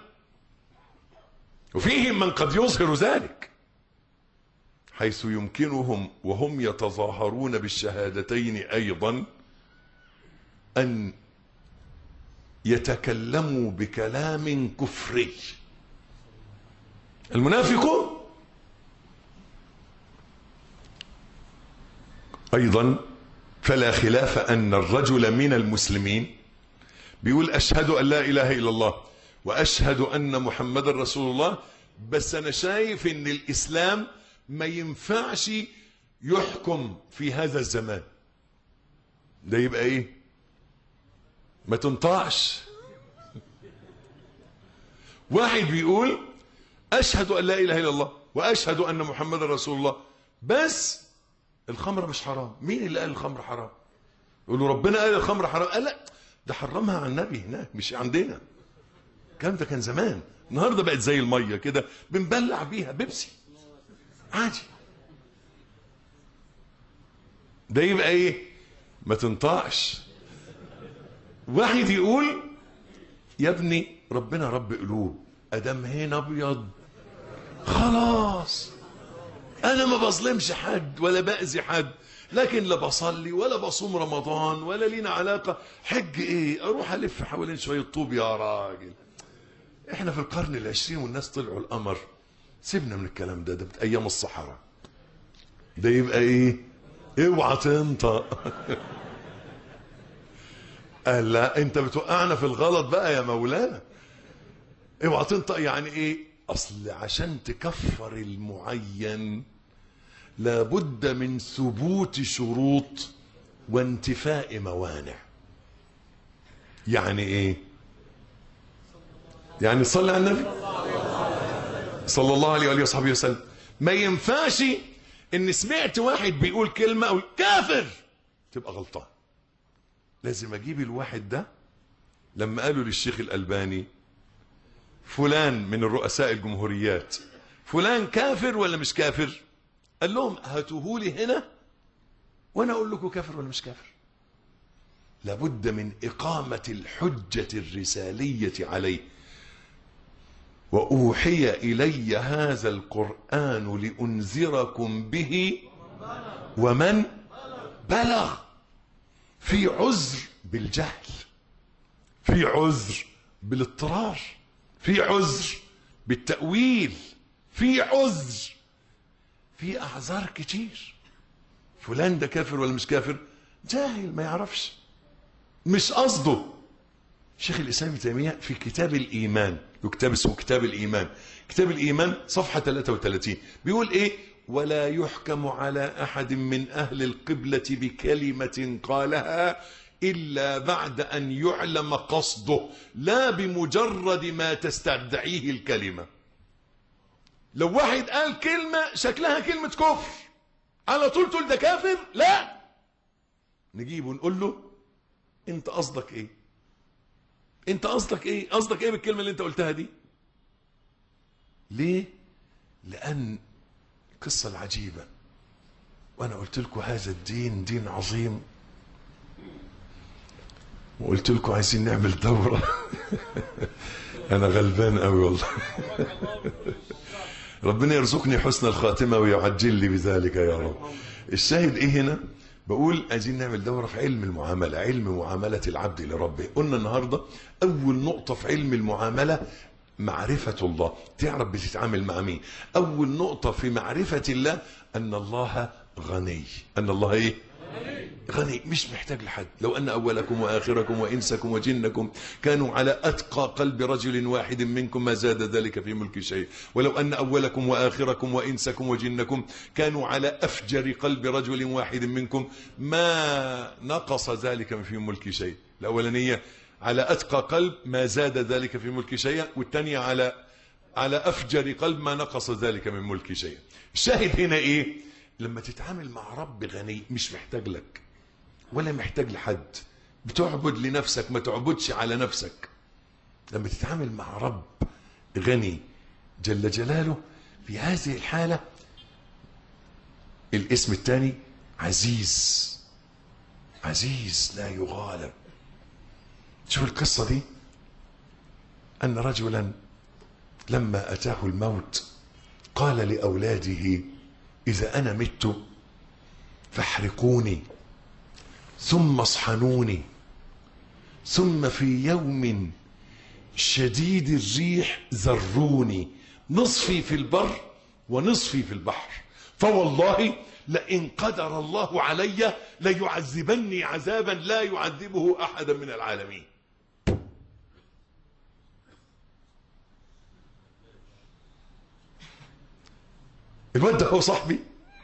وفيهم من قد يظهر ذلك حيث يمكنهم وهم يتظاهرون بالشهادتين أيضا أن يتكلموا بكلام كفري المنافقون أيضا فلا خلاف أن الرجل من المسلمين بيقول أشهد أن لا إله إلا الله وأشهد أن محمد رسول الله بس أنا شايف أن الإسلام ما ينفعش يحكم في هذا الزمان ده يبقى إيه ما تنطعش واحد بيقول أشهد أن لا إله إلا الله وأشهد أن محمد رسول الله بس الخمر مش حرام مين اللي قال الخمر حرام يقولوا ربنا قال الخمر حرام قال لا ده حرمها على النبي هناك مش عندنا الكلام ده كان زمان النهارده بقت زي الميه كده بنبلع بيها بيبسي عادي ده يبقى ايه ما تنطعش واحد يقول يا ابني ربنا رب قلوب ادم هنا ابيض خلاص انا ما بظلمش حد ولا باذي حد لكن لا بصلي ولا بصوم رمضان ولا لينا علاقه حج ايه اروح الف حوالين شويه طوب يا راجل احنا في القرن العشرين والناس طلعوا القمر سيبنا من الكلام ده ده بت- ايام الصحراء ده يبقى ايه اوعى تنطق قال لا انت بتوقعنا في الغلط بقى يا مولانا اوعى تنطق يعني ايه اصل عشان تكفر المعين لابد من ثبوت شروط وانتفاء موانع يعني ايه يعني صلى على النبي صلى الله عليه وآله وصحبه وسلم ما ينفعش ان سمعت واحد بيقول كلمة اقول كافر تبقى غلطان لازم اجيب الواحد ده لما قالوا للشيخ الالباني فلان من الرؤساء الجمهوريات فلان كافر ولا مش كافر قال لهم هاتوهولي هنا وانا اقول لكم كافر ولا مش كافر لابد من اقامه الحجه الرساليه عليه واوحي الي هذا القران لانذركم به ومن بلغ في عذر بالجهل في عذر بالاضطرار في عذر بالتاويل في عذر في اعذار كتير فلان ده كافر ولا مش كافر جاهل ما يعرفش مش قصده شيخ الاسلام ابن تيميه في كتاب الايمان له كتاب اسمه كتاب الايمان كتاب الايمان صفحه 33 بيقول ايه ولا يحكم على احد من اهل القبله بكلمه قالها الا بعد ان يعلم قصده لا بمجرد ما تستدعيه الكلمه لو واحد قال كلمه شكلها كلمه كفر على طول تقول ده كافر لا نجيبه نقول له انت قصدك ايه انت قصدك ايه قصدك ايه بالكلمه اللي انت قلتها دي ليه لان القصه العجيبه وانا قلت لكم هذا الدين دين عظيم وقلت لكم عايزين نعمل دوره انا غلبان قوي والله ربنا يرزقني حسن الخاتمه ويعجل لي بذلك يا رب الشاهد ايه هنا بقول عايزين نعمل دوره في علم المعامله علم معامله العبد لربه قلنا النهارده اول نقطه في علم المعامله معرفه الله تعرف بتتعامل مع مين اول نقطه في معرفه الله ان الله غني ان الله ايه غني مش محتاج لحد لو أن أولكم وآخركم وإنسكم وجنكم كانوا على أتقى قلب رجل واحد منكم ما زاد ذلك في ملك شيء ولو أن أولكم وآخركم وإنسكم وجنكم كانوا على أفجر قلب رجل واحد منكم ما نقص ذلك في ملك شيء الأولانية على أتقى قلب ما زاد ذلك في ملك شيء والثانية على على أفجر قلب ما نقص ذلك من ملك شيء الشاهد هنا إيه لما تتعامل مع رب غني مش محتاج لك ولا محتاج لحد بتعبد لنفسك ما تعبدش على نفسك لما تتعامل مع رب غني جل جلاله في هذه الحالة الاسم الثاني عزيز عزيز لا يغالب شوف القصة دي أن رجلا لما أتاه الموت قال لأولاده إذا أنا مت فاحرقوني ثم اصحنوني ثم في يوم شديد الريح ذروني نصفي في البر ونصفي في البحر فوالله لئن قدر الله علي ليعذبني عذابا لا يعذبه احدا من العالمين الواد ده هو صاحبي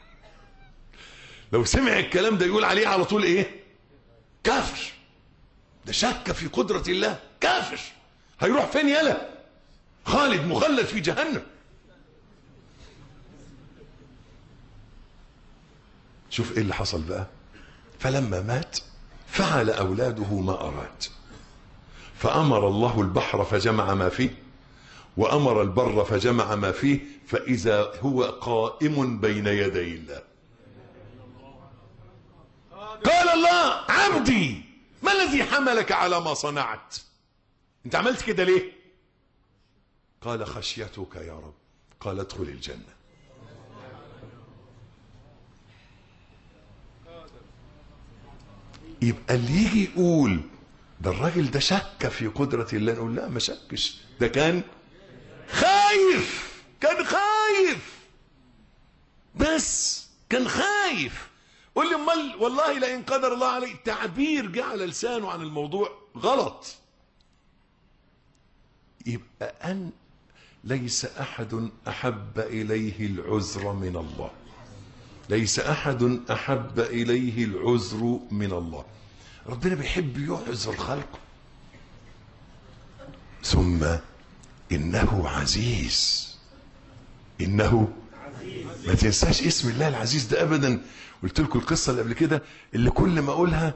لو سمع الكلام ده يقول عليه على طول ايه كافر ده شك في قدرة الله كافر هيروح فين يلا خالد مخلد في جهنم شوف ايه اللي حصل بقى فلما مات فعل اولاده ما اراد فامر الله البحر فجمع ما فيه وامر البر فجمع ما فيه فاذا هو قائم بين يدي الله قال الله عبدي ما الذي حملك على ما صنعت انت عملت كده ليه قال خشيتك يا رب قال ادخل الجنة يبقى اللي يجي يقول ده الراجل ده شك في قدرة الله نقول لا ما شكش ده كان خايف كان خايف خايف بس كان خايف قول لي امال والله لئن قدر الله عليه تعبير جعل لسانه عن الموضوع غلط يبقى أن ليس أحد أحب إليه العذر من الله ليس أحد أحب إليه العذر من الله ربنا بيحب يعذر خلقه ثم إنه عزيز إنه ما تنساش اسم الله العزيز ده أبدا قلت لكم القصة اللي قبل كده اللي كل ما أقولها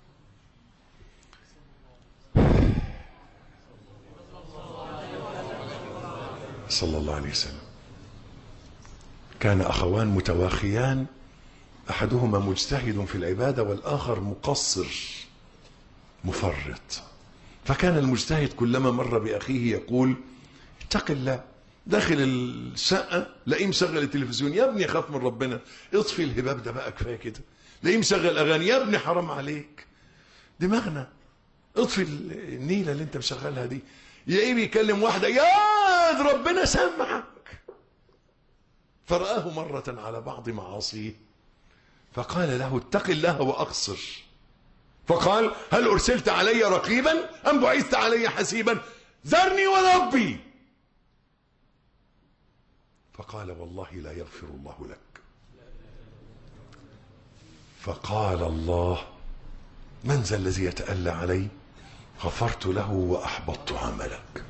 صلى الله عليه وسلم كان أخوان متواخيان أحدهما مجتهد في العبادة والآخر مقصر مفرط فكان المجتهد كلما مر بأخيه يقول اتق الله داخل الشقة لاقيه مشغل التلفزيون يا ابني خاف من ربنا اطفي الهباب ده بقى كفايه كده لاقيه مشغل اغاني يا ابني حرام عليك دماغنا اطفي النيلة اللي انت مشغلها دي يا ايه بيكلم واحدة يا ربنا سمعك فرآه مرة على بعض معاصيه فقال له اتق الله وأقصر فقال هل أرسلت علي رقيبا أم بعثت علي حسيبا ذرني وربي فقال والله لا يغفر الله لك فقال الله من ذا الذي يتألى علي غفرت له وأحبطت عملك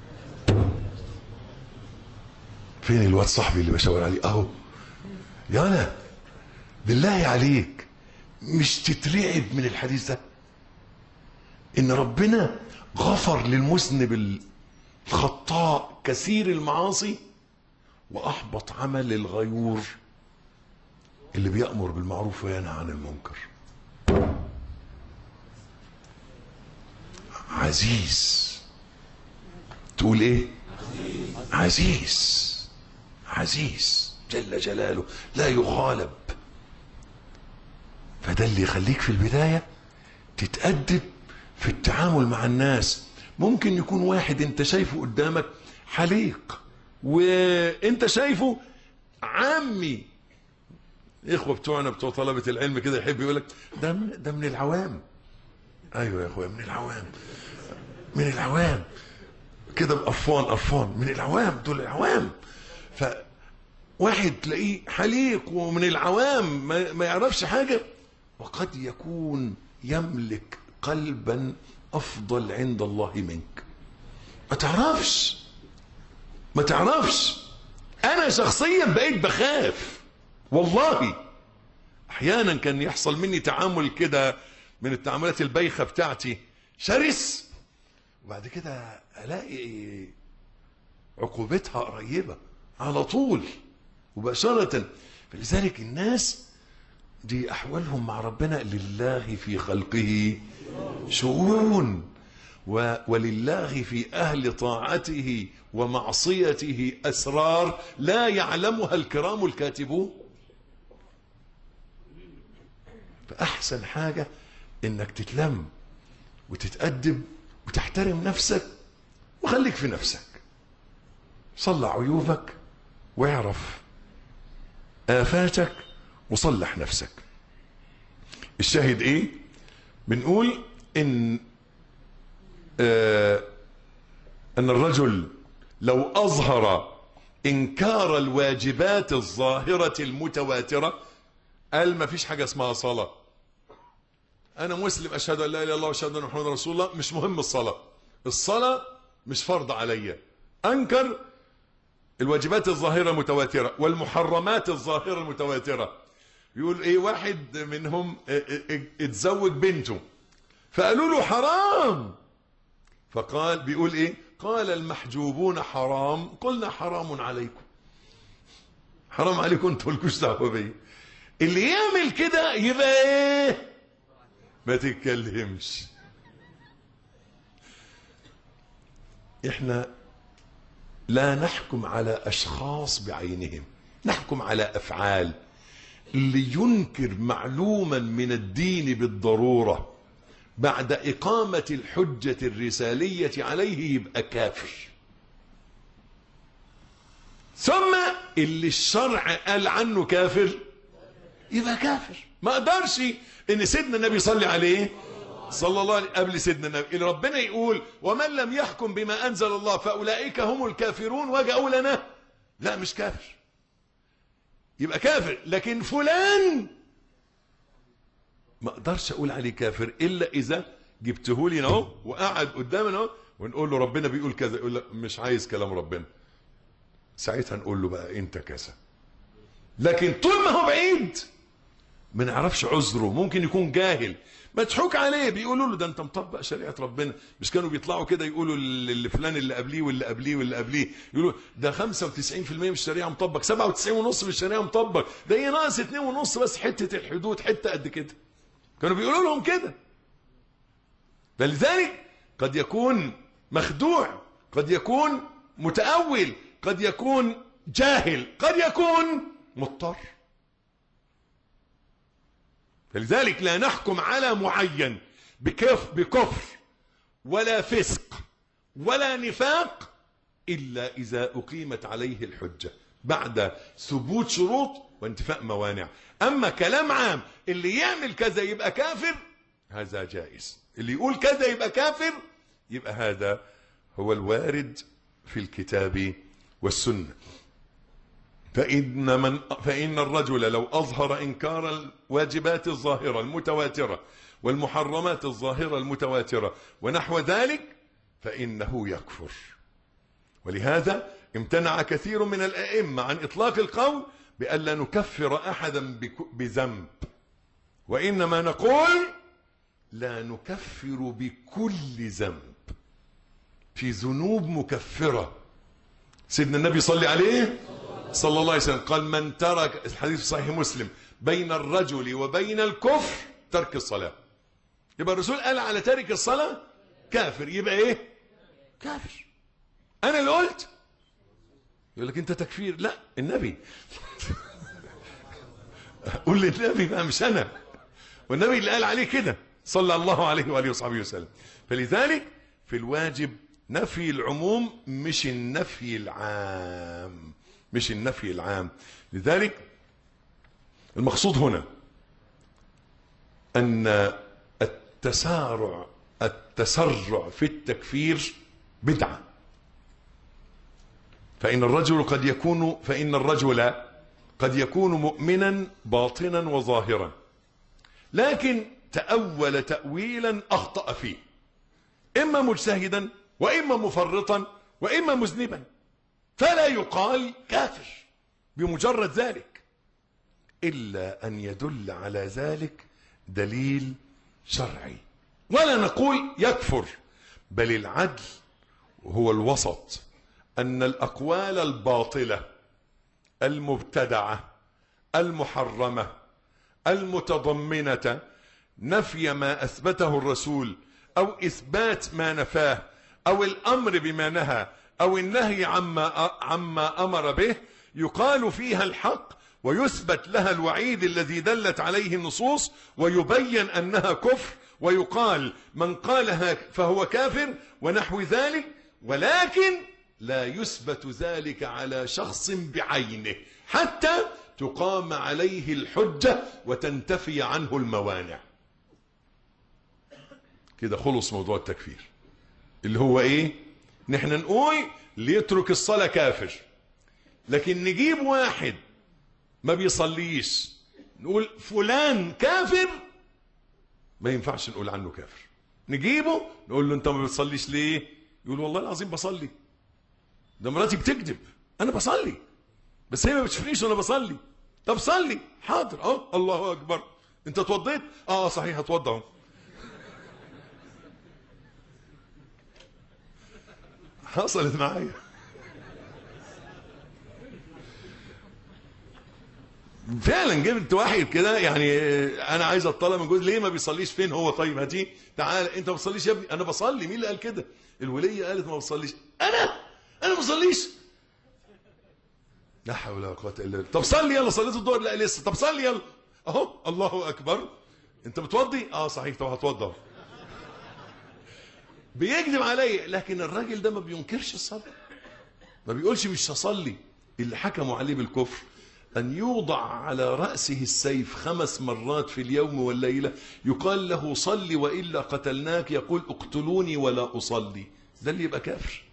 فين الواد صاحبي اللي بشاور عليه اهو يا انا بالله عليك مش تترعب من الحديث ده ان ربنا غفر للمذنب الخطاء كثير المعاصي واحبط عمل الغيور اللي بيأمر بالمعروف وينهى عن المنكر عزيز تقول ايه عزيز عزيز جل جلاله لا يغالب فده اللي يخليك في البداية تتأدب في التعامل مع الناس ممكن يكون واحد انت شايفه قدامك حليق وانت شايفه عامي اخوة بتوعنا بتوع طلبة العلم كده يحب يقول لك ده من ده من العوام ايوه يا اخويا من العوام من العوام كده بقرفان قرفان من العوام دول العوام فواحد تلاقيه حليق ومن العوام ما, ما يعرفش حاجة وقد يكون يملك قلبا أفضل عند الله منك ما تعرفش ما تعرفش أنا شخصيا بقيت بخاف والله أحيانا كان يحصل مني تعامل كده من التعاملات البايخة بتاعتي شرس وبعد كده ألاقي عقوبتها قريبة على طول مباشرة فلذلك الناس دي أحوالهم مع ربنا لله في خلقه شؤون و ولله في أهل طاعته ومعصيته أسرار لا يعلمها الكرام الكاتبون فأحسن حاجة إنك تتلم وتتأدب وتحترم نفسك وخليك في نفسك صلح عيوبك واعرف آفاتك وصلح نفسك الشاهد ايه بنقول ان آه ان الرجل لو اظهر انكار الواجبات الظاهرة المتواترة قال ما فيش حاجة اسمها صلاة انا مسلم اشهد ان لا اله الا الله واشهد ان محمدا رسول الله مش مهم الصلاة الصلاة مش فرض عليا انكر الواجبات الظاهرة المتواترة والمحرمات الظاهرة المتواترة يقول ايه واحد منهم اتزوج بنته فقالوا له حرام فقال بيقول ايه قال المحجوبون حرام قلنا حرام عليكم حرام عليكم انتوا مالكوش دعوه بيا اللي يعمل كده يبقى ايه ما تتكلمش احنا لا نحكم على اشخاص بعينهم نحكم على افعال اللي ينكر معلوما من الدين بالضروره بعد اقامه الحجه الرساليه عليه يبقى كافر ثم اللي الشرع قال عنه كافر يبقى كافر ما اقدرش ان سيدنا النبي صلي عليه صلى الله عليه قبل سيدنا النبي اللي ربنا يقول ومن لم يحكم بما انزل الله فاولئك هم الكافرون وجاءوا لنا لا مش كافر يبقى كافر لكن فلان ما اقدرش اقول عليه كافر الا اذا جبته لي اهو وقعد قدامنا اهو ونقول له ربنا بيقول كذا يقول لك مش عايز كلام ربنا ساعتها نقول له بقى انت كذا لكن طول ما هو بعيد ما نعرفش عذره ممكن يكون جاهل مضحوك عليه بيقولوا له ده انت مطبق شريعه ربنا مش كانوا بيطلعوا كده يقولوا اللي فلان اللي قبليه واللي قبليه واللي قبليه يقولوا ده 95% من الشريعه مطبق 97.5 من الشريعه مطبق ده هي ناقص 2.5 بس حته الحدود حته قد كده كانوا بيقولوا لهم كده فلذلك قد يكون مخدوع قد يكون متأول قد يكون جاهل قد يكون مضطر فلذلك لا نحكم على معين بكف بكفر ولا فسق ولا نفاق إلا إذا أقيمت عليه الحجة بعد ثبوت شروط وانتفاء موانع أما كلام عام اللي يعمل كذا يبقى كافر هذا جائز اللي يقول كذا يبقى كافر يبقى هذا هو الوارد في الكتاب والسنة فإن, من فإن الرجل لو أظهر إنكار الواجبات الظاهرة المتواترة والمحرمات الظاهرة المتواترة ونحو ذلك فإنه يكفر ولهذا امتنع كثير من الأئمة عن إطلاق القول بألا نكفر أحدا بذنب وإنما نقول لا نكفر بكل ذنب في ذنوب مكفرة سيدنا النبي صلى عليه صلى الله عليه وسلم قال من ترك الحديث في صحيح مسلم بين الرجل وبين الكفر ترك الصلاة يبقى الرسول قال على تارك الصلاة كافر يبقى ايه كافر انا اللي قلت يقول لك انت تكفير لا النبي قول للنبي بقى مش انا والنبي اللي قال عليه كده صلى الله عليه وآله وصحبه وسلم فلذلك في الواجب نفي العموم مش النفي العام مش النفي العام لذلك المقصود هنا أن التسارع التسرع في التكفير بدعة فإن الرجل قد يكون فإن الرجل قد يكون مؤمنا باطنا وظاهرا لكن تأول تأويلا أخطأ فيه إما مجتهدا وإما مفرطا وإما مذنبا فلا يقال كافر بمجرد ذلك إلا أن يدل على ذلك دليل شرعي ولا نقول يكفر بل العدل هو الوسط أن الأقوال الباطلة المبتدعة المحرمة المتضمنة نفي ما أثبته الرسول أو إثبات ما نفاه أو الأمر بما نهى أو النهي عما, عما أمر به يقال فيها الحق ويثبت لها الوعيد الذي دلت عليه النصوص ويبين أنها كفر ويقال من قالها فهو كافر ونحو ذلك ولكن لا يثبت ذلك على شخص بعينه حتى تقام عليه الحجة وتنتفي عنه الموانع كده خلص موضوع التكفير اللي هو ايه نحن نقول ليترك الصلاة كافر لكن نجيب واحد ما بيصليش نقول فلان كافر ما ينفعش نقول عنه كافر نجيبه نقول له انت ما بتصليش ليه يقول والله العظيم بصلي ده مراتي بتكذب انا بصلي بس هي ما بتشوفنيش وانا بصلي طب صلي حاضر اه الله اكبر انت اتوضيت اه صحيح اتوضى اهو حصلت معايا فعلا جبت واحد كده يعني انا عايز اطلع من جوز ليه ما بيصليش فين هو طيب هاتي تعال انت ما بتصليش يا ابني انا بصلي مين اللي قال كده الوليه قالت ما بصليش انا انا ما بصليش لا حول ولا قوه الا بالله طب صلي يلا صليت الظهر لا لسه طب صلي يلا اهو الله اكبر انت بتوضي اه صحيح طب هتوضى بيكذب عليا لكن الراجل ده ما بينكرش الصلاه ما بيقولش مش هصلي اللي حكموا عليه بالكفر أن يوضع على رأسه السيف خمس مرات في اليوم والليلة يقال له صل وإلا قتلناك يقول اقتلوني ولا أصلي ده اللي يبقى كافر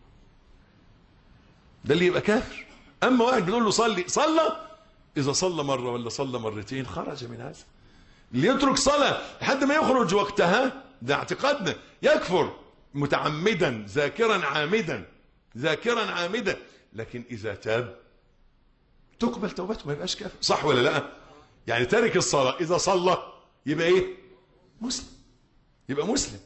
ده اللي يبقى كافر أما واحد بيقول له صلي صلى إذا صلى مرة ولا صلى مرتين خرج من هذا اللي يترك صلاة لحد ما يخرج وقتها ده اعتقادنا يكفر متعمدا ذاكرا عامدا ذاكرا عامدا لكن إذا تاب تقبل توبته ما يبقاش كافر صح ولا لا يعني تارك الصلاة إذا صلى يبقى إيه مسلم يبقى مسلم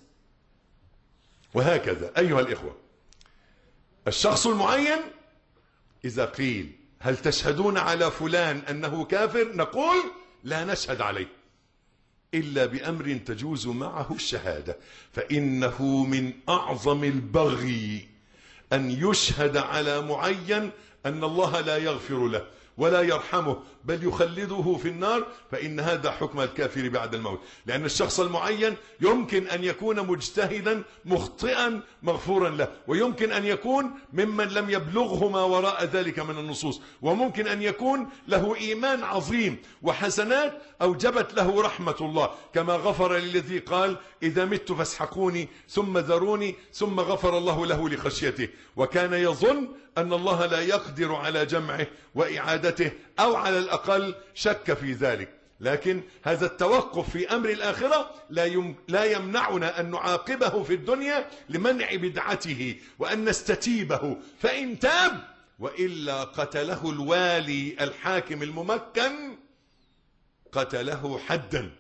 وهكذا أيها الإخوة الشخص المعين إذا قيل هل تشهدون على فلان أنه كافر نقول لا نشهد عليه إلا بأمر تجوز معه الشهادة فإنه من أعظم البغي أن يشهد على معين أن الله لا يغفر له ولا يرحمه بل يخلده في النار فإن هذا حكم الكافر بعد الموت لأن الشخص المعين يمكن أن يكون مجتهدا مخطئا مغفورا له ويمكن أن يكون ممن لم يبلغه ما وراء ذلك من النصوص وممكن أن يكون له إيمان عظيم وحسنات أوجبت له رحمة الله كما غفر للذي قال إذا مت فاسحقوني ثم ذروني ثم غفر الله له لخشيته وكان يظن أن الله لا يقدر على جمعه وإعادته أو على الأقل شك في ذلك لكن هذا التوقف في أمر الآخرة لا, يم لا يمنعنا أن نعاقبه في الدنيا لمنع بدعته وأن نستتيبه فإن تاب وإلا قتله الوالي الحاكم الممكن قتله حدا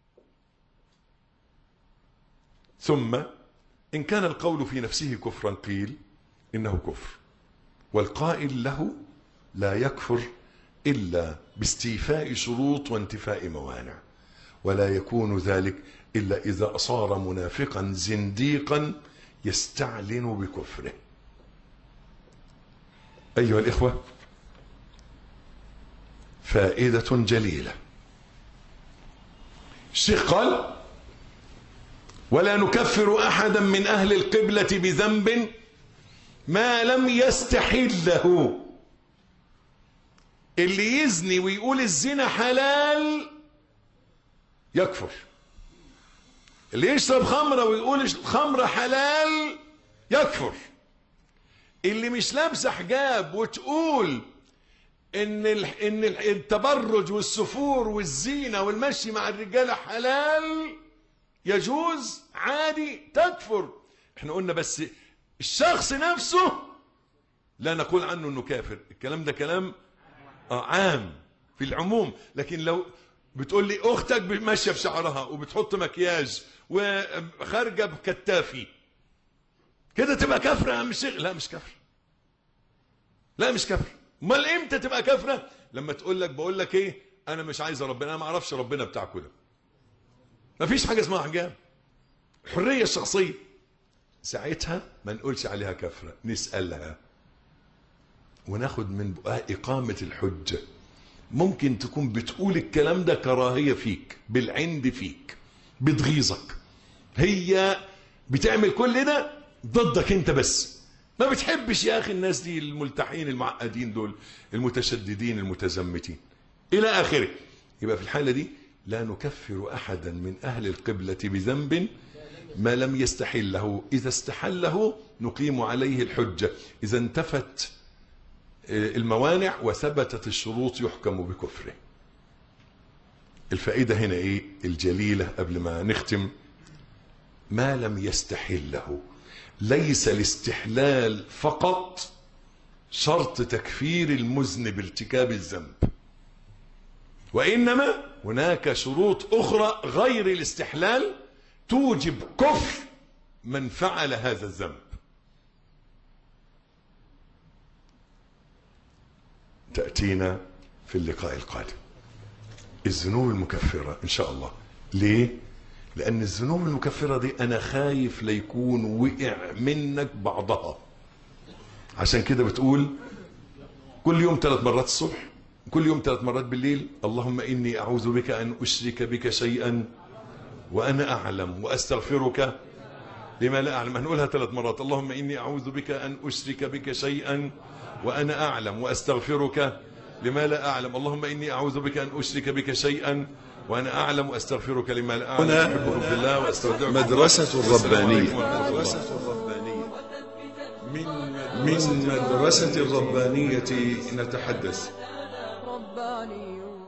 ثم إن كان القول في نفسه كفرا قيل إنه كفر والقائل له لا يكفر إلا باستيفاء شروط وانتفاء موانع ولا يكون ذلك إلا إذا صار منافقا زنديقا يستعلن بكفره أيها الإخوة فائدة جليلة الشيخ قال ولا نكفر أحدا من أهل القبلة بذنب ما لم يستحله اللي يزني ويقول الزنا حلال يكفر اللي يشرب خمرة ويقول الخمرة حلال يكفر اللي مش لابسه حجاب وتقول ان ان التبرج والسفور والزينه والمشي مع الرجاله حلال يجوز عادي تكفر احنا قلنا بس الشخص نفسه لا نقول عنه انه كافر الكلام ده كلام عام في العموم لكن لو بتقول لي اختك ماشيه بشعرها وبتحط مكياج وخارجه بكتافي كده تبقى كافره يا عم الشيخ لا مش كافره لا مش كافره امال امتى تبقى كافره لما تقول لك بقول لك ايه انا مش عايز ربنا انا ما اعرفش ربنا بتاعكم ده مفيش حاجه اسمها حجاب الحريه الشخصيه ساعتها ما نقولش عليها كفرة نسألها وناخد من بقى إقامة الحجة ممكن تكون بتقول الكلام ده كراهية فيك بالعند فيك بتغيظك هي بتعمل كل ده ضدك انت بس ما بتحبش يا أخي الناس دي الملتحين المعقدين دول المتشددين المتزمتين إلى آخره يبقى في الحالة دي لا نكفر أحدا من أهل القبلة بذنب ما لم يستحله إذا استحله نقيم عليه الحجة إذا انتفت الموانع وثبتت الشروط يحكم بكفره الفائدة هنا إيه الجليلة قبل ما نختم ما لم يستحله ليس الاستحلال فقط شرط تكفير المذنب ارتكاب الذنب وإنما هناك شروط أخرى غير الاستحلال توجب كفر من فعل هذا الذنب تأتينا في اللقاء القادم الذنوب المكفرة إن شاء الله ليه؟ لأن الذنوب المكفرة دي أنا خايف ليكون وقع منك بعضها عشان كده بتقول كل يوم ثلاث مرات الصبح كل يوم ثلاث مرات بالليل اللهم إني أعوذ بك أن أشرك بك شيئا وأنا أعلم وأستغفرك لما لا أعلم هنقولها ثلاث مرات اللهم إني أعوذ بك أن أشرك بك شيئا وأنا أعلم وأستغفرك لما لا أعلم اللهم إني أعوذ بك أن أشرك بك شيئا وأنا أعلم وأستغفرك لما لا أعلم هنا أحبكم في الله وأستودعكم مدرسة والسلام الربانية عليكم ورحمة الله. مدرسة الربانية من مدرسة الربانية نتحدث رباني